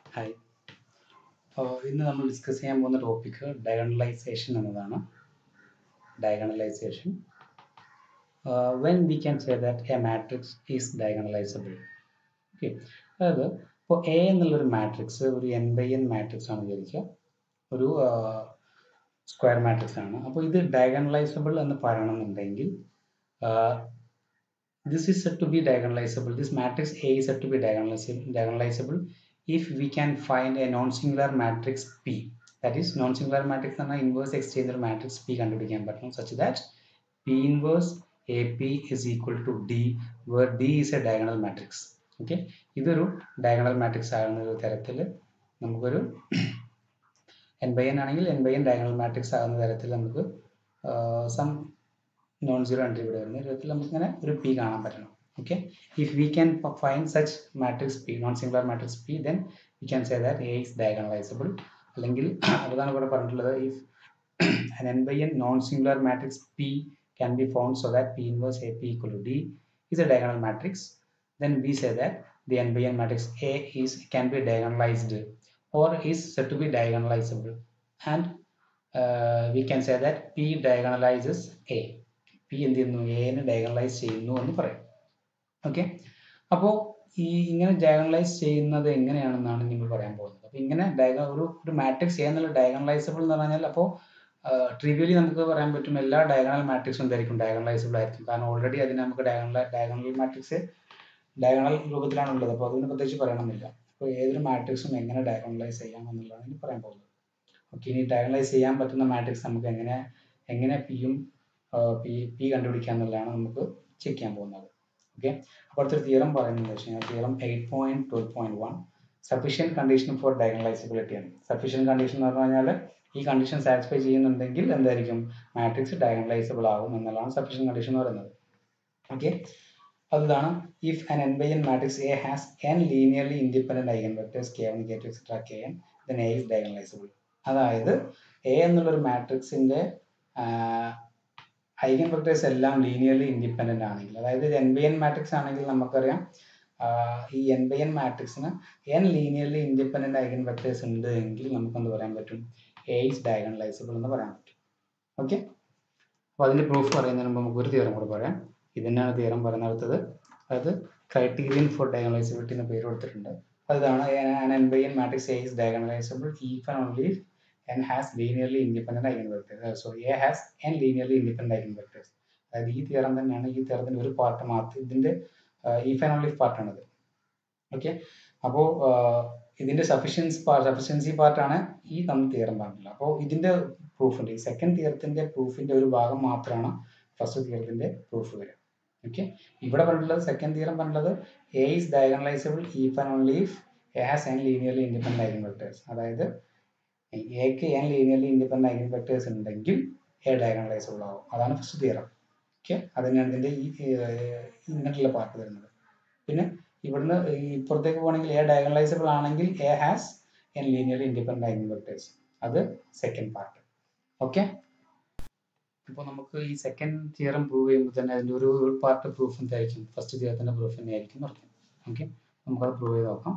Hi ഇന്ന് നമ്മൾ discuss ചെയ്യാൻ പോകുന്ന ടോപ്പിക്ക് ഡയഗണലൈസേഷൻ എന്നതാണ് diagonalization when we can say that A matrix is diagonalizable okay അതായത് ഇപ്പോൾ എ എന്നുള്ളൊരു മാട്രിക്സ് ഒരു എൻ ബൈ എൻ മാട്രിക്സ് ആണ് വിചാരിക്കുക ഒരു സ്ക്വയർ മാട്രിക്സ് ആണ് അപ്പോൾ ഇത് ഡയഗണലൈസബിൾ എന്ന് പറയണമെന്നുണ്ടെങ്കിൽ this is said to be diagonalizable. This matrix A is said to be diagonalizable, diagonalizable if we can find a non-singular matrix P. That is non-singular matrix എന്ന inverse exchanger matrix P കണ്ടുപിടിക്കാൻ പറ്റണം such that P inverse AP is equal to D where D is a diagonal matrix. Okay, ഇതൊരു diagonal matrix ആകുന്ന ഒരു തരത്തിൽ നമുക്കൊരു N by N ആണെങ്കിൽ N by N diagonal matrix ആകുന്ന തരത്തിൽ നമുക്ക് സം നോൺ സീറോ എൻട്രി ഇവിടെ വരുന്ന വിധത്തിൽ നമുക്കിങ്ങനെ ഒരു പി കാണാൻ പറ്റണം okay if we can find such matrix P non singular matrix P then we can say that A is diagonalizable അല്ലെങ്കിൽ അതാണ് ഇവിടെ പറഞ്ഞിട്ടുള്ളത് if an n by n non singular matrix p can be found so that p inverse ap equal to d is a diagonal matrix then we say that the n by n matrix a is can be diagonalized or is said to be diagonalizable and uh, we can say that p diagonalizes a P എന്ത് ചെയ്യുന്നു എനെ diagonalise ചെയ്യുന്നു എന്ന് പറയും okay അപ്പോൾ ഈ ഇങ്ങനെ diagonalise ചെയ്യുന്നത് എങ്ങനെയാണെന്നാണ് നിങ്ങൾ പറയാൻ പോകുന്നത് അപ്പോൾ ഇങ്ങനെ ഡയഗ ഒരു ഒരു മാട്രിക്സ് എ എന്നുള്ള ഡയഗണലൈസബിൾ എന്ന് പറഞ്ഞാൽ അപ്പോൾ ട്രിവിയലി നമുക്ക് പറയാൻ പറ്റും എല്ലാ ഡയഗണൽ മാട്രിക്സും എന്തായിരിക്കും ഡയഗണലൈസബിൾ ആയിരിക്കും കാരണം ഓൾറെഡി അതിന് നമുക്ക് ഡയഗണൽ ഡയഗണൽ മാട്രിക്സ് ഡയഗണൽ രൂപത്തിലാണ് ഉള്ളത് അപ്പോൾ അതിന് പ്രത്യേകിച്ച് പറയണമെന്നില്ല അപ്പോൾ ഏതൊരു മാട്രിക്സും എങ്ങനെ ഡയഗണലൈസ് ചെയ്യാം എന്നുള്ളതാണ് ഇനി പറയാൻ പോകുന്നത് ഓക്കെ ഇനി ഡയഗണലൈസ് ചെയ്യാൻ പറ്റുന്ന മാട്രിക്സ് നമുക്ക് എങ്ങനെ എങ്ങനെ പിയും പി പി കണ്ടുപിടിക്കുക എന്നുള്ളതാണ് നമുക്ക് ചെക്ക് ചെയ്യാൻ പോകുന്നത് ഓക്കെ അപ്പോൾ അടുത്തൊരു തിയറം പറയുന്നത് വെച്ച് കഴിഞ്ഞാൽ theorem eight point twelve point one sufficient condition for diagonalizability ആണ് സഫീഷ്യൻറ്റ് കണ്ടീഷൻ എന്ന് പറഞ്ഞു കഴിഞ്ഞാൽ ഈ കണ്ടീഷൻ സാറ്റിസ്ഫൈ ചെയ്യുന്നുണ്ടെങ്കിൽ എന്തായിരിക്കും മാട്രിക്സ് ഡയഗണലൈസബിൾ ആകും എന്നുള്ളതാണ് സഫീഷ്യൻറ്റ് കണ്ടീഷൻ എന്ന് പറയുന്നത് ഓക്കെ അതാണ് if an N by N matrix A has N linearly independent eigen vectors K one K two etcetera K N then A is diagonalizable അതായത് A എന്നുള്ളൊരു മാട്രിക്സിന്റെ ഐഗൻ വെക്ടേഴ്സ് എല്ലാം linearly independent ആണെങ്കിൽ അതായത് N by N matrix ആണെങ്കിൽ നമുക്കറിയാം ഈ N by N മാട്രിക്സിന് N linearly independent eigen eigenvectors ഉണ്ട് എങ്കിൽ നമുക്ക് എന്ത് പറയാൻ പറ്റും എ ഇസ് ഡയഗണലൈസബിൾ എന്ന് പറയാൻ പറ്റും ഓക്കെ അപ്പോൾ അതിന്റെ പ്രൂഫ് പറയുന്നതിന് മുമ്പ് നമുക്ക് ഒരു തിയറം കൂടെ പറയാം ഇതിനാണ് തിയറം പറയുന്നിടത്തത് അതായത് ക്രൈറ്റീരിയൻ ഫോർ ഡയഗണലൈസബിലിറ്റി എന്ന പേര് കൊടുത്തിട്ടുണ്ട് അതാണ് N by N matrix A is diagonalizable if and only n has linearly independent eigenvectors. Uh, sorry, A has n linearly independent eigenvectors. അതായത് ഈ തിയറം തന്നെയാണ് ഈ തിയറത്തിന്റെ ഒരു പാർട്ട് മാത്രം ഇതിന്റെ ഈഫ് ആൻഡ് ഓൺലി പാർട്ടാണിത് ഓക്കെ അപ്പോൾ ഇതിന്റെ സഫിഷ്യൻസ് സഫിഷ്യൻസി പാർട്ടാണ് ഈ തന്ന തിയറം പറഞ്ഞിട്ടുള്ളത് അപ്പോൾ ഇതിന്റെ പ്രൂഫിന്റെ ഈ സെക്കൻഡ് തിയറത്തിന്റെ പ്രൂഫിന്റെ ഒരു ഭാഗം മാത്രമാണ് ഫസ്റ്റ് തിയറത്തിന്റെ പ്രൂഫ് വരിക ഓക്കെ ഇവിടെ പറഞ്ഞിട്ടുള്ളത് സെക്കൻഡ് തിയറം പറഞ്ഞിട്ടുള്ളത് A is diagonalizable if and only if A has N linearly independent eigenvectors അതായത് എക്ക് N linearly independent eigen vectors ഉണ്ടെങ്കിൽ എ ഡയഗണലൈസബിൾ ആവും അതാണ് ഫസ്റ്റ് തിയറം ഓക്കെ അതിനാണ് ഇതിന്റെ ഈ ഇങ്ങനെയുള്ള പാർട്ട് വരുന്നത് പിന്നെ ഇവിടുന്ന് ഇപ്പുറത്തേക്ക് പോകണമെങ്കിൽ എ ഡയഗണലൈസബിൾ ആണെങ്കിൽ A has N linearly independent eigen eigenvectors അത് സെക്കൻഡ് പാർട്ട് ഓക്കെ ഇപ്പോൾ നമുക്ക് ഈ സെക്കൻഡ് തിയറം പ്രൂവ് ചെയ്യുമ്പോൾ തന്നെ അതിൻ്റെ ഒരു പാർട്ട് പ്രൂഫ് എന്തായിരിക്കും ഫസ്റ്റ് തിയറത്തിൻ്റെ പ്രൂഫ് തന്നെയായിരിക്കും പറഞ്ഞു ഓക്കെ നമുക്കത് പ്രൂവ് ചെയ്ത് നോക്കാം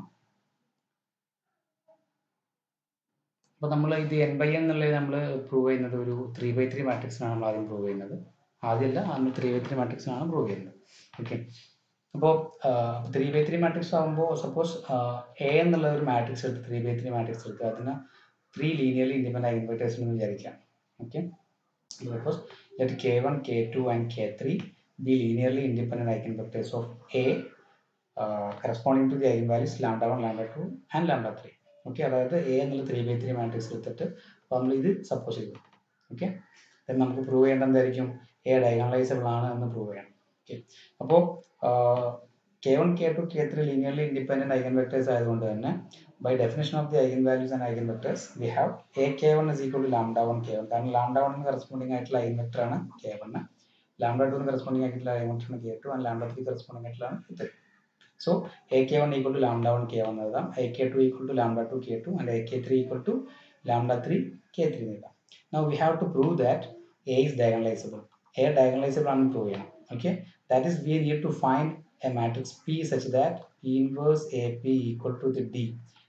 അപ്പോൾ നമ്മൾ ഇത് എൻ ബൈ എൻ എന്നുള്ളത് നമ്മൾ പ്രൂവ് ചെയ്യുന്നത് ഒരു ത്രീ ബൈ ത്രീ മാട്രിക്സിനാണ് നമ്മൾ ആദ്യം പ്രൂവ് ചെയ്യുന്നത് ആദ്യമല്ല നമ്മൾ ത്രീ ബൈ ത്രീ മാട്രിക്സിനാണ് പ്രൂവ് ചെയ്യുന്നത് ഓക്കെ അപ്പോൾ ത്രീ ബൈ ത്രീ മാട്രിക്സ് ആകുമ്പോൾ സപ്പോസ് എ എന്നുള്ള ഒരു മാട്രിക്സ് എടുത്ത് ത്രീ ബൈ ത്രീ മാട്രിക്സ് എടുത്ത് അതിന് ത്രീ ലീനിയർലി ഇൻഡിപെൻഡന്റ് ഐഗൻവെക്ടേഴ്സ് എന്ന് വിചാരിക്കാം okay suppose let K one K two and K three be linearly independent eigenvectors of A corresponding to the eigen eigenvalues lambda one lambda two and lambda three okay അതായത് A എന്നുള്ള three by three matrix എടുത്തിട്ട് അപ്പോൾ നമ്മൾ ഇത് suppose ചെയ്തു okay then നമുക്ക് prove ചെയ്യേണ്ട എന്തായിരിക്കും എ ഡയഗണലൈസബിൾ ആണ് എന്ന് പ്രൂവ് ചെയ്യണം ഓക്കെ അപ്പോൾ K one K two K three linearly independent eigen eigenvectors ആയതുകൊണ്ട് തന്നെ by definition of the eigen eigenvalues and eigenvectors we have A K one is equal to lambda one K one കാരണം lambda വണ്ണിന് corresponding ആയിട്ടുള്ള eigenvector ആണ് K one lambda ടുവിന് corresponding ആയിട്ടുള്ള eigenvector ആണ് K two and lambda three corresponding ആയിട്ടുള്ള K three So ak1 equal to lambda 1 k1 എഴുതാം ak2 equal to lambda 2 k2 and ak3 equal to lambda 3 k3 എഴുതാം now we have to prove that a is diagonalizable a diagonalizable ആണെന്ന് prove ചെയ്യണം okay that is we need to find a matrix p such that p inverse ap equal to the d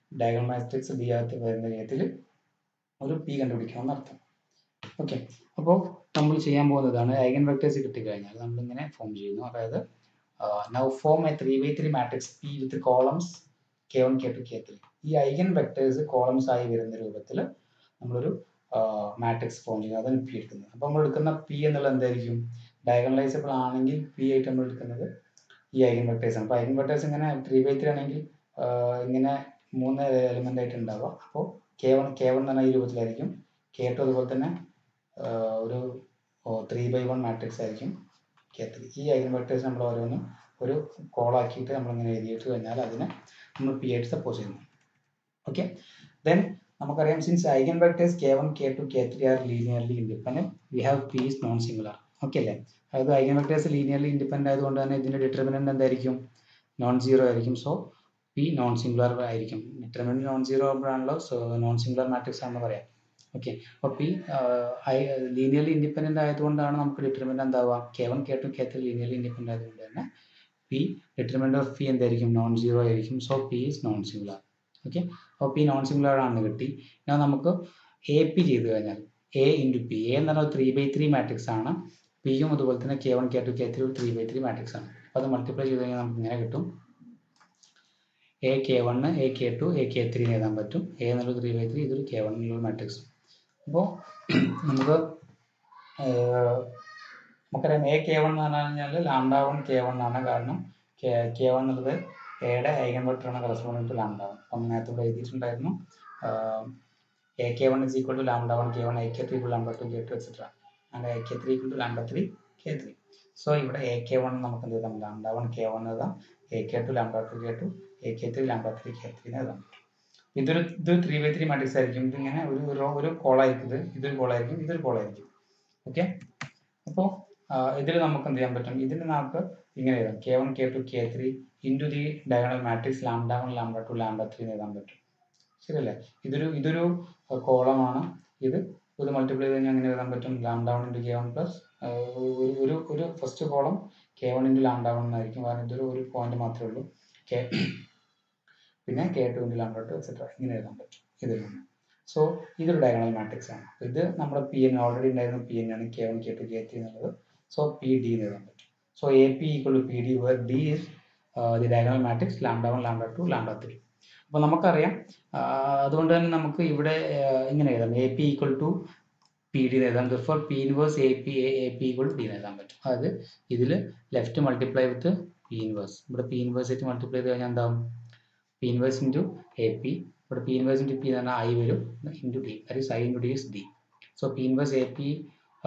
diagonal matrix D അകത്ത് വരുന്ന വിധത്തിൽ ഒരു P കണ്ടുപിടിക്കണം എന്നർത്ഥം okay അപ്പോൾ നമ്മൾ ചെയ്യാൻ പോകുന്നതാണ് ഐഗൻ വെക്ടേഴ്സ് കിട്ടിക്കഴിഞ്ഞാൽ നമ്മളിങ്ങനെ ഫോം ചെയ്യുന്നു അതായത് now form a three by three matrix P with columns K one K two K three ഈ ഐഗൻ വെക്ടേഴ്സ് കോളംസ് ആയി വരുന്ന രൂപത്തിൽ നമ്മളൊരു മാട്രിക്സ് ഫോം ചെയ്യുന്നത് അതാണ് പി എടുക്കുന്നത് അപ്പോൾ നമ്മൾ എടുക്കുന്ന പി എന്നുള്ളത് എന്തായിരിക്കും ഡയഗണലൈസബിൾ ആണെങ്കിൽ പി ആയിട്ട് നമ്മൾ എടുക്കുന്നത് ഈ ഐഗൻ വെക്ടേഴ്സ് ആണ് അപ്പോൾ ഐഗൻ വെക്ടേഴ്സ് ഇങ്ങനെ ത്രീ ബൈ ത്രീ ആണെങ്കിൽ ഇങ്ങനെ മൂന്ന് എലിമെൻ്റ് ആയിട്ട് ഉണ്ടാവുക അപ്പോൾ കെ വൺ കെ വൺ എന്ന് പറഞ്ഞ ഈ രൂപത്തിലായിരിക്കും കെ ടു അതുപോലെ തന്നെ ഒരു ത്രീ ബൈ വൺ മാട്രിക്സ് ആയിരിക്കും കെ ത്രീ ഈ ഐഗൻ വെക്ടേഴ്സ് നമ്മൾ ഓരോന്നും ഒരു കോളാക്കിയിട്ട് നമ്മളിങ്ങനെ എഴുതിയിട്ട് കഴിഞ്ഞാൽ അതിനെ നമ്മൾ പി ആയിട്ട് സപ്പോസ് ചെയ്യുന്നു ഓക്കെ ദെൻ നമുക്കറിയാം since eigen vectors K one K two K three are linearly independent we have P is non singular okay അല്ലേ അതായത് ഐഗൻ വെക്ടേഴ്സ് ലീനിയർലി ഇൻഡിപെൻഡന്റ് ആയതുകൊണ്ട് തന്നെ ഇതിന്റെ ഡിറ്റർമിനന്റ് എന്തായിരിക്കും നോൺ സീറോ ആയിരിക്കും സോ പി നോൺ സിംഗുലർ ആയിരിക്കും determinant non zero ആകുമ്പോഴാണല്ലോ non singular matrix ആണെന്ന് പറയാം ഓക്കെ അപ്പോൾ പി ലീനിയർലി ഇൻഡിപെൻഡന്റ് ആയതുകൊണ്ടാണ് നമുക്ക് ഡിറ്റർമിനന്റ് എന്താവുക K one K two K three linearly independent ആയതുകൊണ്ട് തന്നെ പി ഡിറ്റർമിനന്റ് ഓഫ് പി എന്തായിരിക്കും നോൺ സീറോ ആയിരിക്കും so P is non singular okay അപ്പോൾ പി നോൺ സിംഗുലർ ആണെന്ന് കിട്ടി എന്നാൽ നമുക്ക് എ പി ചെയ്ത് കഴിഞ്ഞാൽ എ ഇൻറ്റു പി എ എന്ന് പറഞ്ഞാൽ ത്രീ ബൈ ത്രീ മാട്രിക്സ് ആണ് പിയും അതുപോലെ തന്നെ K one K two K three ഒരു ത്രീ ബൈ ത്രീ മാട്രിക്സ് ആണ് അപ്പോൾ അത് മൾട്ടിപ്ലൈ ചെയ്ത് കഴിഞ്ഞാൽ നമുക്ക് ഇങ്ങനെ കിട്ടും A K one A K two A K three എഴുതാൻ പറ്റും എ എന്നുള്ള ത്രീ ബൈ ത്രീ ഇതൊരു കെ വൺ എന്നുള്ള മാട്രിക്സ് അപ്പോൾ നമുക്ക് നമുക്കറിയാം എ കെ വൺ എന്ന് പറഞ്ഞു കഴിഞ്ഞാൽ ലാംഡ വൺ കെ വൺ ആണ് കാരണം കെ കെ വൺ എന്നുള്ളത് എയുടെ ഐഗൻ വെക്ടറാണ് കറസ്പോണ്ടിങ് ടു ലാംഡ വൺ അപ്പം നേരത്തെ ഇവിടെ എഴുതിയിട്ടുണ്ടായിരുന്നു A K one is equal to lambda one K one A K three to lambda two K two etcetera and A K three equal to lambda three K three so ഇവിടെ A K one നമുക്ക് എന്ത് എഴുതാം lambda one K one എഴുതാം A K two lambda two K two A K three lambda three K three എഴുതാം ഇതൊരു ഇത് three by three matrix ആയിരിക്കും ഇതിങ്ങനെ ഒരു ഒരു ഒരു കോളായിരിക്കും ഇത് ഇതൊരു കോളായിരിക്കും ഇതൊരു കോളായിരിക്കും ഓക്കെ അപ്പോൾ ഇതിൽ നമുക്ക് എന്ത് ചെയ്യാൻ പറ്റും ഇതിന് നമുക്ക് ഇങ്ങനെ എഴുതാം K one K two K three into the diagonal matrix lambda one lambda two lambda three എന്ന് എഴുതാൻ പറ്റും ശരിയല്ലേ ഇതൊരു ഇതൊരു കോളമാണ് ഇത് ഇത് മൾട്ടിപ്ലൈ ചെയ്ത് കഴിഞ്ഞാൽ അങ്ങനെ എഴുതാൻ പറ്റും lambda one into K one plus ഒരു ഒരു ഒരു first column K one into lambda one എന്നായിരിക്കും കാരണം ഇതൊരു ഒരു പോയിന്റ് മാത്രമേ ഉള്ളൂ കെ പിന്നെ K two into lambda two etcetera ഇങ്ങനെ എഴുതാൻ പറ്റും ഇതിൽ നിന്ന് സോ ഇതൊരു ഡയഗണൽ മാട്രിക്സ് ആണ് ഇത് നമ്മുടെ പി എൻ ഓൾറെഡി ഉണ്ടായിരുന്ന പി എൻ ആണ് K one K two K three എന്നുള്ളത് സോ പി ഡി എന്ന് എഴുതാൻ പറ്റും so A P equal to P D where D is the diagonal matrix lambda one lambda two lambda three അപ്പോൾ നമുക്കറിയാം അതുകൊണ്ട് തന്നെ നമുക്ക് ഇവിടെ ഇങ്ങനെ എഴുതാം A P equal to P D എന്ന് എഴുതാം for P inverse A P A P equal to D എന്ന് എഴുതാൻ പറ്റും അതായത് ഇതിൽ left multiply with P inverse ഇവിടെ പി ഇൻവേഴ്സ് ആയിട്ട് മൾട്ടിപ്ലൈ ചെയ്ത് കഴിഞ്ഞാൽ എന്താവും P inverse into A P ഇവിടെ പി ഇൻവേഴ്സ് ഇൻറ്റു പി എന്ന് പറഞ്ഞാൽ ഐ വരും into D that is I into D is D so P inverse A P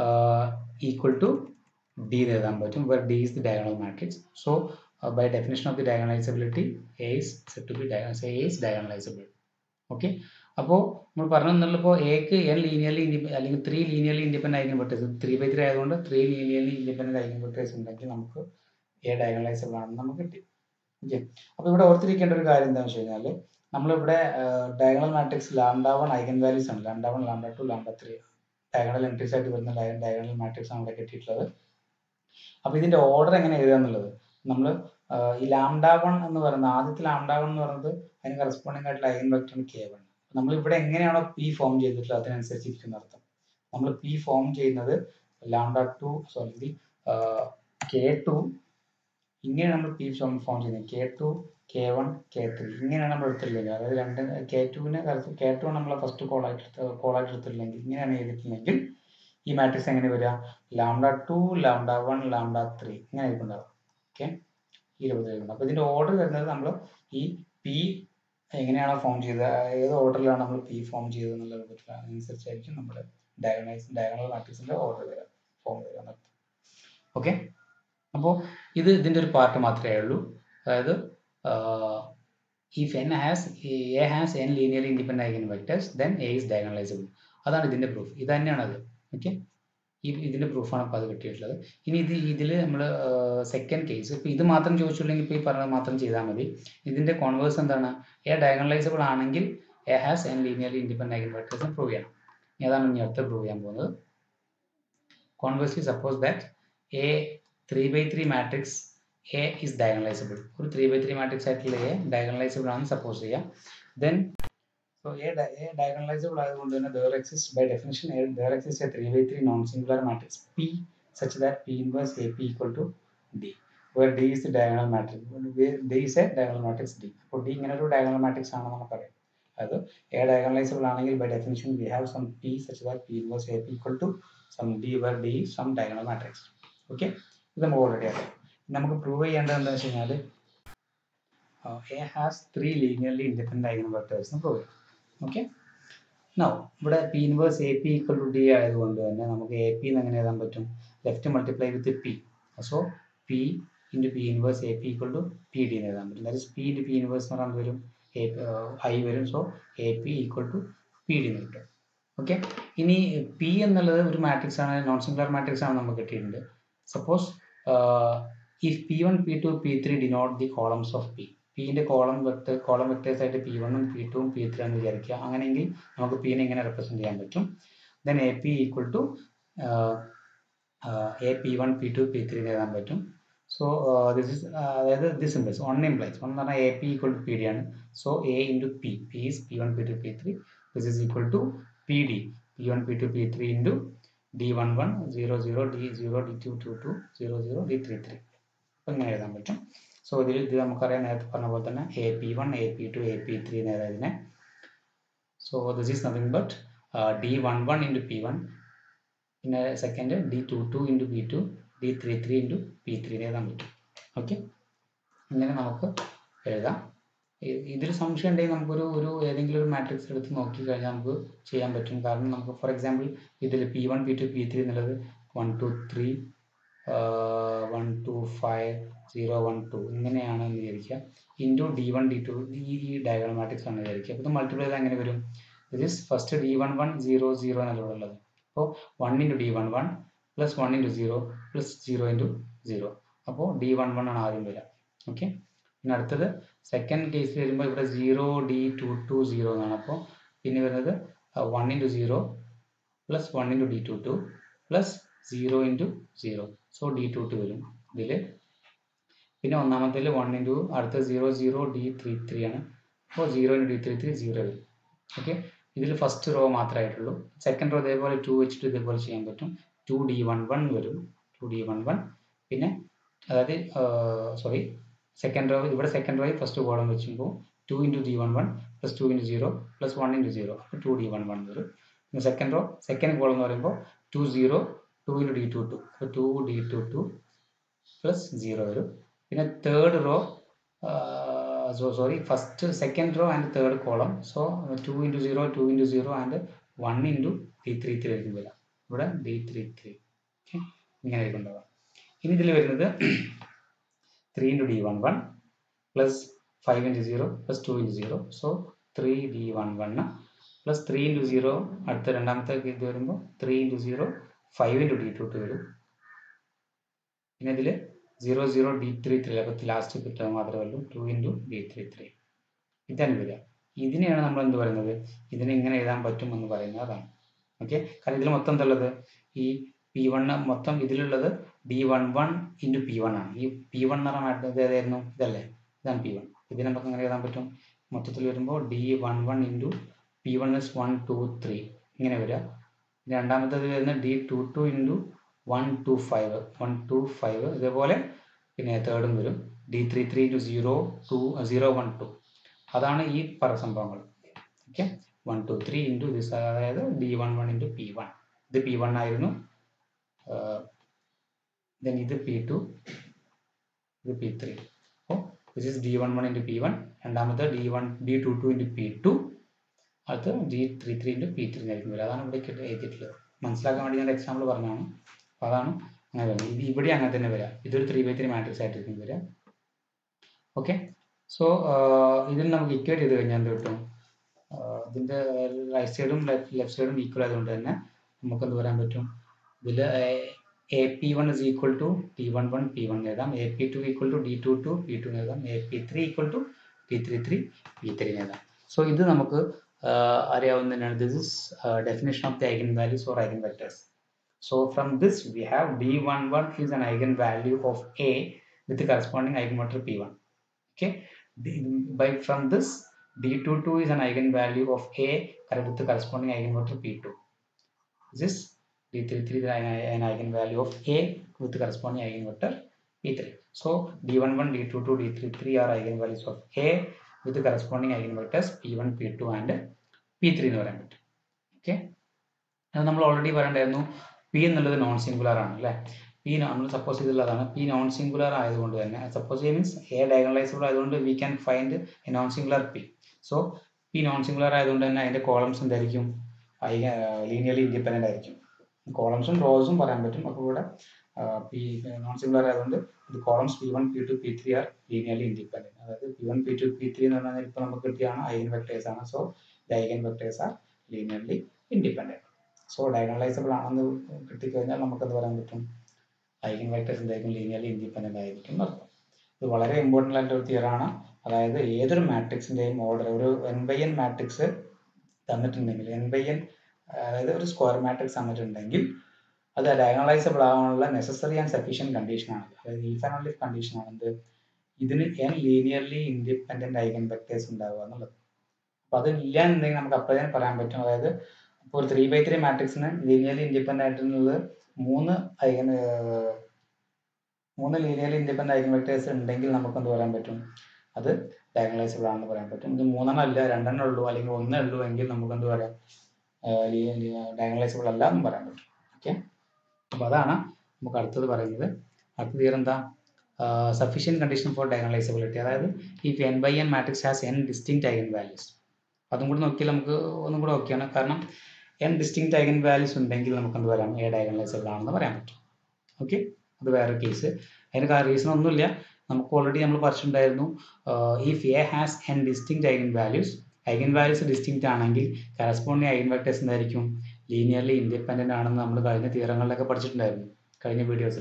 equal to D എന്ന് എഴുതാൻ പറ്റും where D is the diagonal matrix so by definition of the diagonalizability A is said to be A is diagonalizable okay അപ്പോൾ നമ്മൾ പറഞ്ഞു തന്നുള്ളപ്പോൾ എക്ക് N linearly independent അല്ലെങ്കിൽ three linearly independent eigen vectors three by three ആയതുകൊണ്ട് three linearly independent eigen vectors ഉണ്ടെങ്കിൽ നമുക്ക് A diagonalizable ആണെന്ന് നമുക്ക് കിട്ടി ഓക്കെ അപ്പോൾ ഇവിടെ ഓർത്തിരിക്കേണ്ട ഒരു കാര്യം എന്താണെന്ന് വെച്ച് കഴിഞ്ഞാൽ നമ്മളിവിടെ diagonal matrix lambda one eigen values ആണ് lambda one lambda two lambda three diagonal entries ആയിട്ട് വരുന്ന ഡയഗണൽ മാട്രിക്സ് ആണ് ഇവിടെ കിട്ടിയിട്ടുള്ളത് അപ്പോൾ ഇതിന്റെ ഓർഡർ എങ്ങനെ എഴുതുക എന്നുള്ളത് നമ്മൾ ഈ ലാംഡ വൺ എന്ന് പറയുന്നത് ആദ്യത്തെ ലാംഡ വൺ എന്ന് പറയുന്നത് അതിന് കറസ്പോണ്ടിങ് ആയിട്ടുള്ള ഐഗൻ വെക്ടർ കെ വൺ നമ്മൾ ഇവിടെ എങ്ങനെയാണോ പി ഫോം ചെയ്തിട്ടുള്ളത് അതിനനുസരിച്ച് ഇരിക്കുന്ന അർത്ഥം നമ്മൾ പി ഫോം ചെയ്യുന്നത് lambda two sorry K two ഇങ്ങനെ നമ്മൾ പി ഫോം ഫോം ചെയ്യുന്നത് K two K one K three ഇങ്ങനെയാണ് നമ്മൾ എടുത്തിട്ടില്ലെങ്കിൽ അതായത് രണ്ട് കെ ടുവിന് കെ ടു നമ്മൾ ഫസ്റ്റ് കോളായിട്ട് കോളായിട്ട് എടുത്തിട്ടില്ലെങ്കിൽ ഇങ്ങനെയാണ് ചെയ്തിട്ടില്ലെങ്കിൽ ഈ മാട്രിക്സ് എങ്ങനെ വരിക lambda two lambda one lambda three ഇങ്ങനെ ആയിരിക്കും ഉണ്ടാവുക ഓക്കെ ഈ രൂപത്തിലുണ്ട് അപ്പോൾ ഇതിന്റെ ഓർഡർ വരുന്നത് നമ്മൾ ഈ പി എങ്ങനെയാണോ ഫോം ചെയ്തത് ഏത് ഓർഡറിലാണ് നമ്മൾ പി ഫോം ചെയ്തത് എന്നുള്ള രൂപത്തിൽ അനുസരിച്ചായിരിക്കും നമ്മുടെ ഡയഗണൈസ് ഡയഗണൽ മാട്രിക്സിന്റെ ഓർഡർ വരിക ഫോം വരിക എന്നർത്ഥം ഓക്കെ അപ്പോൾ ഇത് ഇതിന്റെ ഒരു പാർട്ട് മാത്രമേ ഉള്ളൂ അതായത് if N has A has N linearly independent eigen vectors then A is diagonalizable അതാണ് ഇതിന്റെ പ്രൂഫ് ഇത് തന്നെയാണ് അത് ഓക്കെ ഈ ഇതിന്റെ പ്രൂഫാണ് ഇപ്പോൾ അത് കിട്ടിയിട്ടുള്ളത് ഇനി ഇത് ഇതിൽ നമ്മൾ സെക്കൻഡ് കേസ് ഇപ്പോൾ ഇത് മാത്രം ചോദിച്ചില്ലെങ്കിൽ ഇപ്പോൾ ഈ പറഞ്ഞത് മാത്രം ചെയ്താൽ മതി ഇതിന്റെ കോൺവേഴ്സ് എന്താണ് എ ഡയഗണലൈസബിൾ ആണെങ്കിൽ A has N linearly independent eigen vectors prove ചെയ്യണം അതാണ് ഇനി അടുത്ത് പ്രൂവ് ചെയ്യാൻ പോകുന്നത് conversely suppose that A three by three matrix A is diagonalizable ഒരു ത്രീ ബൈ ത്രീ മാട്രിക്സ് ആയിട്ടുള്ള എ ഡയഗണലൈസബിൾ ആണെന്ന് സപ്പോസ് ചെയ്യാം then so A A diagonalizable ആയതുകൊണ്ട് തന്നെ there exist by definition there exist a three by three non singular matrix P such that P inverse A P equal to D where D is the diagonal matrix. Where D is a diagonal matrix D. അപ്പോൾ D ഇങ്ങനെ ഒരു diagonal matrix ആണെന്ന് നമുക്കറിയാം അതായത് A diagonalizable ആണെങ്കിൽ by definition we have some P such that P inverse AP equal to some D where D is some diagonal matrix. Okay? ഇത് നമുക്ക് already അറിയാം നമുക്ക് പ്രൂവ് ചെയ്യേണ്ടത് എന്താണെന്ന് വെച്ച് കഴിഞ്ഞാൽ A has three linearly independent eigen vectors എന്ന് prove ചെയ്യാം ഓക്കെ നോ ഇവിടെ P inverse A P equal to D ആയതുകൊണ്ട് തന്നെ നമുക്ക് എ പി എന്ന് എങ്ങനെ എഴുതാൻ പറ്റും left multiply with P so P into P inverse A P equal to P D എന്ന് എഴുതാൻ പറ്റും that is P into P inverse എന്ന് പറഞ്ഞാൽ വരും എ ഐ വരും so A P equal to P D എന്ന് കിട്ടും ഓക്കെ ഇനി പി എന്നുള്ളത് ഒരു മാട്രിക്സ് ആണ് നോൺ സിംഗുലർ മാട്രിക്സ് ആണ് നമുക്ക് കിട്ടിയിട്ടുണ്ട് suppose if P one P two P three denote the columns of P പിന്റെ കോളം വെക്ടർ കോളം വെക്ടേഴ്സ് ആയിട്ട് പി വണ്ണും പി ടുവും പി ത്രീ എന്ന് വിചാരിക്കുക അങ്ങനെയെങ്കിൽ നമുക്ക് പിനെ ഇങ്ങനെ റെപ്രസെന്റ് ചെയ്യാൻ പറ്റും then A P equal to A P one P two P three എന്ന് എഴുതാൻ പറ്റും സോ ദിസ് ഇസ് അതായത് this implies one implies one എന്ന് പറഞ്ഞാൽ A P equal to P D ആണ് so A into P P is P one P two P three this is equal to P D P one P two P three into D one one zero zero D zero D two two two zero zero D three three അപ്പം ഇങ്ങനെ എഴുതാൻ പറ്റും so ഇതിൽ ഇത് നമുക്കറിയാം നേരത്തെ പറഞ്ഞ പോലെ തന്നെ A P one A P two A P three എന്ന് എഴുതാം ഇതിനെ so this is nothing but D one one into P one പിന്നെ second D two two into P two D three three into P three എഴുതാൻ പറ്റും okay ഇങ്ങനെ നമുക്ക് എഴുതാം ഇതിൽ സംശയം ഉണ്ടെങ്കിൽ നമുക്കൊരു ഒരു ഏതെങ്കിലും ഒരു മാട്രിക്സ് എടുത്ത് നോക്കി കഴിഞ്ഞാൽ നമുക്ക് ചെയ്യാൻ പറ്റും കാരണം നമുക്ക് ഫോർ എക്സാമ്പിൾ ഇതിൽ P one P two P three എന്നുള്ളത് one two three one two five zero one two ഇങ്ങനെയാണ് എന്ന് വിചാരിക്കുക into D one D two ഈ ഈ ഡയഗണൽ മാട്രിക്സ് ആണ് വിചാരിക്കുക അപ്പോൾ ഇത് മൾട്ടിപ്ലൈ ചെയ്താൽ എങ്ങനെ വരും this is first D one one zero zero എന്നല്ല ഇവിടെ ഉള്ളത് അപ്പോൾ one into D one one plus one into zero plus zero into zero അപ്പോൾ ഡി വൺ വൺ ആണ് ആദ്യം വരിക ഓക്കെ പിന്നെ അടുത്തത് സെക്കൻഡ് കേസിൽ വരുമ്പോൾ ഇവിടെ zero D two two zero എന്നാണ് അപ്പോൾ പിന്നെ വരുന്നത് one into zero plus one into D two two plus zero into zero so D two two വരും ഇതിൽ പിന്നെ ഒന്നാമത്തേൽ വൺ ഇൻറ്റു അടുത്ത zero zero D three three ആണ് അപ്പോൾ zero into D three three zero വരും ഓക്കെ ഇതിൽ first row മാത്രമേ ആയിട്ടുള്ളൂ സെക്കൻഡ് റോ ഇതേപോലെ ടു വെച്ചിട്ട് ഇതേപോലെ ചെയ്യാൻ പറ്റും ടു ഡി വൺ വൺ വരും ടു ഡി വൺ വൺ പിന്നെ അതായത് സോറി സെക്കൻഡ് റോ ഇവിടെ സെക്കൻഡ് റോയിൽ ഫസ്റ്റ് കോളം വെച്ചുമ്പോൾ two into D one one plus two into zero plus one into zero അപ്പോൾ ടു ഡി വൺ വൺ വരും പിന്നെ second row second column എന്ന് പറയുമ്പോൾ two zero two into D two two അപ്പോൾ two D two two plus zero വരും പിന്നെ third row so sorry first second row and third column so two into zero two into zero and one into D three three ആയിരിക്കും വരിക ഇവിടെ D three three okay ഇങ്ങനെ ആയിരിക്കും ഉണ്ടാവുക ഇനി ഇതിൽ വരുന്നത് three into D one one plus five into zero plus two into zero so three D one one plus three into zero അടുത്ത രണ്ടാമത്തെ ഇത് വരുമ്പോൾ three into zero five into D two two വരും പിന്നെ ഇതിൽ zero zero D three three അപ്പോൾ last കിട്ടുക മാത്രമേ ഉള്ളൂ two into D three three ഇതാണ് വരിക ഇതിനെയാണ് നമ്മൾ എന്ത് പറയുന്നത് ഇതിനെ ഇങ്ങനെ എഴുതാൻ പറ്റും എന്ന് പറയുന്നത് അതാണ് ഓക്കെ കാരണം ഇതിൽ മൊത്തം എന്തുള്ളത് ഈ പി വണ്ണ് മൊത്തം ഇതിലുള്ളത് D one one into P one ആണ് ഈ പി വൺ എന്ന് പറഞ്ഞാൽ ഇത് ഏതായിരുന്നു ഇതല്ലേ ഇതാണ് പി വൺ ഇതിനെ നമുക്ക് എങ്ങനെ എഴുതാൻ പറ്റും മൊത്തത്തിൽ വരുമ്പോൾ D one one into P one is one two three ഇങ്ങനെ വരിക രണ്ടാമത്തേത് വരുന്നത് D two two into one two five one two five ഇതേപോലെ പിന്നെ തേർഡും വരും D three three into zero two zero one two അതാണ് ഈ പറ സംഭവങ്ങൾ okay one two three into this അതായത് D one one into P one ഇത് പി വൺ ആയിരുന്നു ദെൻ ഇത് പി ടു ഇത് പി ത്രീ അപ്പോൾ this is D one one into P one രണ്ടാമത്തെ D one D two two into P two അടുത്ത് D three three into P three ആയിരിക്കും വരിക അതാണ് ഇവിടെ എഴുതിയിട്ടുള്ളത് മനസ്സിലാക്കാൻ വേണ്ടി ഞാൻ എക്സാമ്പിൾ പറഞ്ഞതാണ് അപ്പോൾ അതാണ് അങ്ങനെ വരുന്നത് ഇത് ഇവിടെ അങ്ങനെ തന്നെ വരിക ഇതൊരു ത്രീ ബൈ ത്രീ മാട്രിക്സ് ആയിട്ടിരിക്കും വരിക ഓക്കെ സോ ഇതിൽ നമുക്ക് ഇക്വേറ്റ് ചെയ്ത് കഴിഞ്ഞാൽ എന്ത് കിട്ടും ഇതിൻ്റെ റൈറ്റ് സൈഡും ലെഫ്റ്റ് സൈഡും ഈക്വൽ ആയതുകൊണ്ട് തന്നെ നമുക്ക് എന്ത് പറയാൻ പറ്റും ഇതിൽ A P one is equal to T one one P one എഴുതാം A P two equal to D two two P two എഴുതാം A P three equal to P three three P three എഴുതാം so ഇത് നമുക്ക് അറിയാവുന്ന തന്നെയാണ് this is definition of the eigen values or eigen vectors So from this we have d11 is an eigenvalue of A with the corresponding eigenvector p1 okay the, by from this d22 is an eigenvalue of a with the corresponding eigenvector p2 this is d33 is an, an eigenvalue of a with the corresponding eigenvector p3 so d11 d22 d33 are eigenvalues of a with the corresponding eigenvectors p1 p2 and p3 എന്ന് പറയാൻ പറ്റും okay അത് നമ്മൾ already പറയണ്ടായിരുന്നു P എന്നുള്ളത് non singular ആണ് അല്ലേ P നമ്മൾ സപ്പോസ് ചെയ്തുള്ളതാണ് പി നോൺ സിംഗുലർ ആയതുകൊണ്ട് തന്നെ സപ്പോസ് മീൻസ് എ ഡയഗണലൈസബിൾ ആയതുകൊണ്ട് we can find a non singular P so P non singular ആയതുകൊണ്ട് തന്നെ അതിൻ്റെ കോളംസ് എന്തായിരിക്കും ലീനിയർലി ഇൻഡിപെൻഡൻ്റ് ആയിരിക്കും കോളംസും റോസും പറയാൻ പറ്റും അപ്പോൾ ഇവിടെ പി നോൺ സിംഗുലർ ആയതുകൊണ്ട് ഇത് columns P one P two P three are linearly independent അതായത് P one P two P three എന്ന് പറഞ്ഞാൽ ഇപ്പോൾ നമുക്ക് കിട്ടിയാണ് ഐഗൻ വെക്ടേഴ്സ് ആണ് so the eigen vectors are linearly independent so diagonalizable ആണെന്ന് കിട്ടിക്കഴിഞ്ഞാൽ നമുക്കെന്ത് പറയാൻ പറ്റും ഐഗൻ വെക്ടേഴ്സ് എന്തായിരിക്കും ലീനിയർലി ഇൻഡിപെൻഡൻ്റ് ആയിരിക്കും എന്നർത്ഥം ഇത് വളരെ ഇമ്പോർട്ടൻ്റ് ആയിട്ടുള്ള ഒരു തിയറാണ് അതായത് ഏതൊരു മാട്രിക്സിൻ്റെയും ഓർഡർ ഒരു എൻ ബൈ എൻ മാട്രിക്സ് തന്നിട്ടുണ്ടെങ്കിൽ എൻ ബൈ എൻ അതായത് ഒരു സ്ക്വയർ മാട്രിക്സ് തന്നിട്ടുണ്ടെങ്കിൽ അത് ഡയഗണലൈസബിൾ ആവാനുള്ള നെസസറി ആൻഡ് സഫീഷ്യൻറ്റ് കണ്ടീഷൻ ആണ് അതായത് ഈഫ് ആൻഡ് ഓൺലി കണ്ടീഷൻ ആണ് എന്ത് ഇതിന് N linearly independent eigen vectors ഉണ്ടാവുക എന്നുള്ളത് അപ്പോൾ അത് ഇല്ല എന്നുണ്ടെങ്കിൽ നമുക്ക് അപ്പോൾ തന്നെ പറയാൻ പറ്റും അതായത് ഇപ്പോൾ ഒരു ത്രീ ബൈ ത്രീ മാട്രിക്സിന് ലീനിയർലി ഇൻഡിപെൻഡന്റ് ആയിട്ടുള്ളത് മൂന്ന് ഐഗൻ മൂന്ന് ലീനിയർലി ഇൻഡിപെൻഡന്റ് ഐഗൻ വെക്ടേഴ്സ് ഉണ്ടെങ്കിൽ നമുക്ക് എന്ത് പറയാൻ പറ്റും അത് ഡയഗണലൈസബിൾ ആണെന്ന് പറയാൻ പറ്റും ഇത് മൂന്നെണ്ണം അല്ല രണ്ടെണ്ണം ഉള്ളൂ അല്ലെങ്കിൽ ഒന്നേ ഉള്ളൂ എങ്കിൽ നമുക്ക് എന്ത് പറയാം ഡയഗണലൈസബിൾ അല്ല എന്ന് പറയാൻ പറ്റും ഓക്കെ അപ്പോൾ അതാണ് നമുക്ക് അടുത്തത് പറയുന്നത് അടുത്ത തിയർ എന്താ സഫീഷ്യൻറ്റ് കണ്ടീഷൻ ഫോർ ഡയഗണലൈസബിലിറ്റി അതായത് if N by N matrix has N distinct eigen values അതും കൂടി നോക്കിയാൽ നമുക്ക് ഒന്നും കൂടെ ഓക്കെയാണ് കാരണം എൻ ഡിസ്റ്റിങ് ഐഗൻ വാല്യൂസ് ഉണ്ടെങ്കിൽ നമുക്ക് എന്ത് പറയാം എ ഡയഗണലൈസബിൾ ആണെന്ന് പറയാൻ പറ്റും ഓക്കെ അത് വേറെ കേസ് അതിന് റീസൺ ഒന്നുമില്ല നമുക്ക് ഓൾറെഡി നമ്മൾ പഠിച്ചിട്ടുണ്ടായിരുന്നു if A has N distinct eigen values eigen values distinct ആണെങ്കിൽ കറസ്പോണ്ടിങ് ഐഗൻ വെക്ടേഴ്സ് എന്തായിരിക്കും ലീനിയർലി ഇൻഡിപെൻഡൻ്റ് ആണെന്ന് നമ്മൾ കഴിഞ്ഞ തീരങ്ങളിലൊക്കെ പഠിച്ചിട്ടുണ്ടായിരുന്നു കഴിഞ്ഞ വീഡിയോസിൽ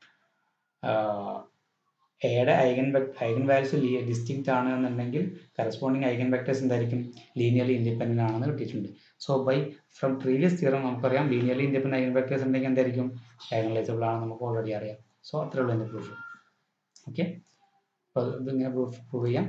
എയുടെ ഐഗൻ ഐഗൻ വാല്യൂസ് ഡിസ്റ്റിങ്റ്റ് ആണ് എന്നുണ്ടെങ്കിൽ കറസ്പോണ്ടിങ് ഐഗൻ വെക്ടേഴ്സ് എന്തായിരിക്കും ലീനിയർലി ഇൻഡിപെൻഡൻ്റ് ആണെന്ന് കിട്ടിയിട്ടുണ്ട് so by from previous theorem നമുക്കറിയാം ലീനിയർലി ഇൻഡിപെൻഡൻ്റ് ഐഗൻ വെക്ടേഴ്സ് ഉണ്ടെങ്കിൽ എന്തായിരിക്കും ഡയഗണലൈസബിൾ ആണ് നമുക്ക് ഓൾറെഡി അറിയാം സോ അത്രേ ഉള്ളൂ എൻ്റെ പ്രൂഫ് ഓക്കെ അപ്പോൾ ഇതിങ്ങനെ പ്രൂഫ് പ്രൂവ് ചെയ്യാം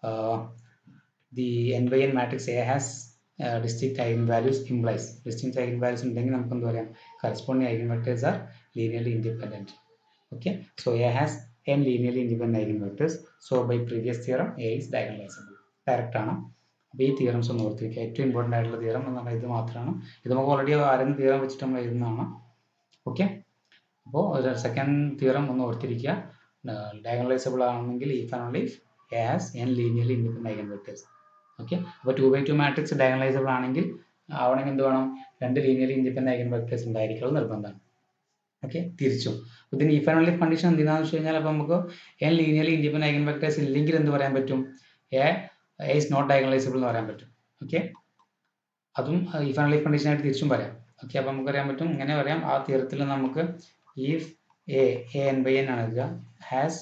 the n by N matrix A has distinct eigen values implies distinct eigen values ഉണ്ടെങ്കിൽ നമുക്ക് എന്ത് പറയാം corresponding eigen vectors are linearly independent okay so A has N linearly independent eigen vectors so by previous theorem A is diagonalizable directly ആണ് അപ്പോൾ ഈ theorems ഒന്ന് ഓർത്തിരിക്കുക ഏറ്റവും ഇമ്പോർട്ടൻ്റ് ആയിട്ടുള്ള തിയറം എന്ന് പറഞ്ഞാൽ ഇത് മാത്രമാണ് ഇത് നമുക്ക് ഓൾറെഡി ആരെങ്കിലും തിയറം വെച്ചിട്ട് നമ്മൾ എഴുതുന്നതാണ് ഓക്കെ അപ്പോൾ സെക്കൻഡ് തിയറം ഒന്ന് ഓർത്തിരിക്കുക ഡയഗണലൈസബിൾ ആണെങ്കിൽ if and only A has N linearly independent eigen vectors okay അപ്പോൾ two by two matrix diagonalizable ആണെങ്കിൽ ആവണമെങ്കിൽ എന്ത് വേണം രണ്ട് ലീനിയർലി ഇൻഡിപെൻഡൻറ്റ് ഐഗൻ വെക്ടേഴ്സ് ഉണ്ടായിരിക്കണം നിർബന്ധമാണ് ഓക്കെ തിരിച്ചും ഇതിന് ഇഫ് ആൻഡ് ഓൺലി കണ്ടീഷൻ എന്തിനാന്ന് വെച്ച് കഴിഞ്ഞാൽ അപ്പോൾ നമുക്ക് n linearly independent eigen vectors ഇല്ലെങ്കിൽ എന്ത് പറയാൻ പറ്റും എ ഇസ് നോട്ട് ഡയഗണലൈസബിൾ എന്ന് പറയാൻ പറ്റും ഓക്കെ അതും ഇഫ് ആൻഡ് ലൈഫ് കണ്ടീഷൻ ആയിട്ട് തിരിച്ചും പറയാം ഓക്കെ അപ്പോൾ നമുക്ക് അറിയാൻ പറ്റും ഇങ്ങനെ പറയാം ആ തീരത്തിൽ നമുക്ക് if A A n by n ആണ് എഴുതുക ഹാസ്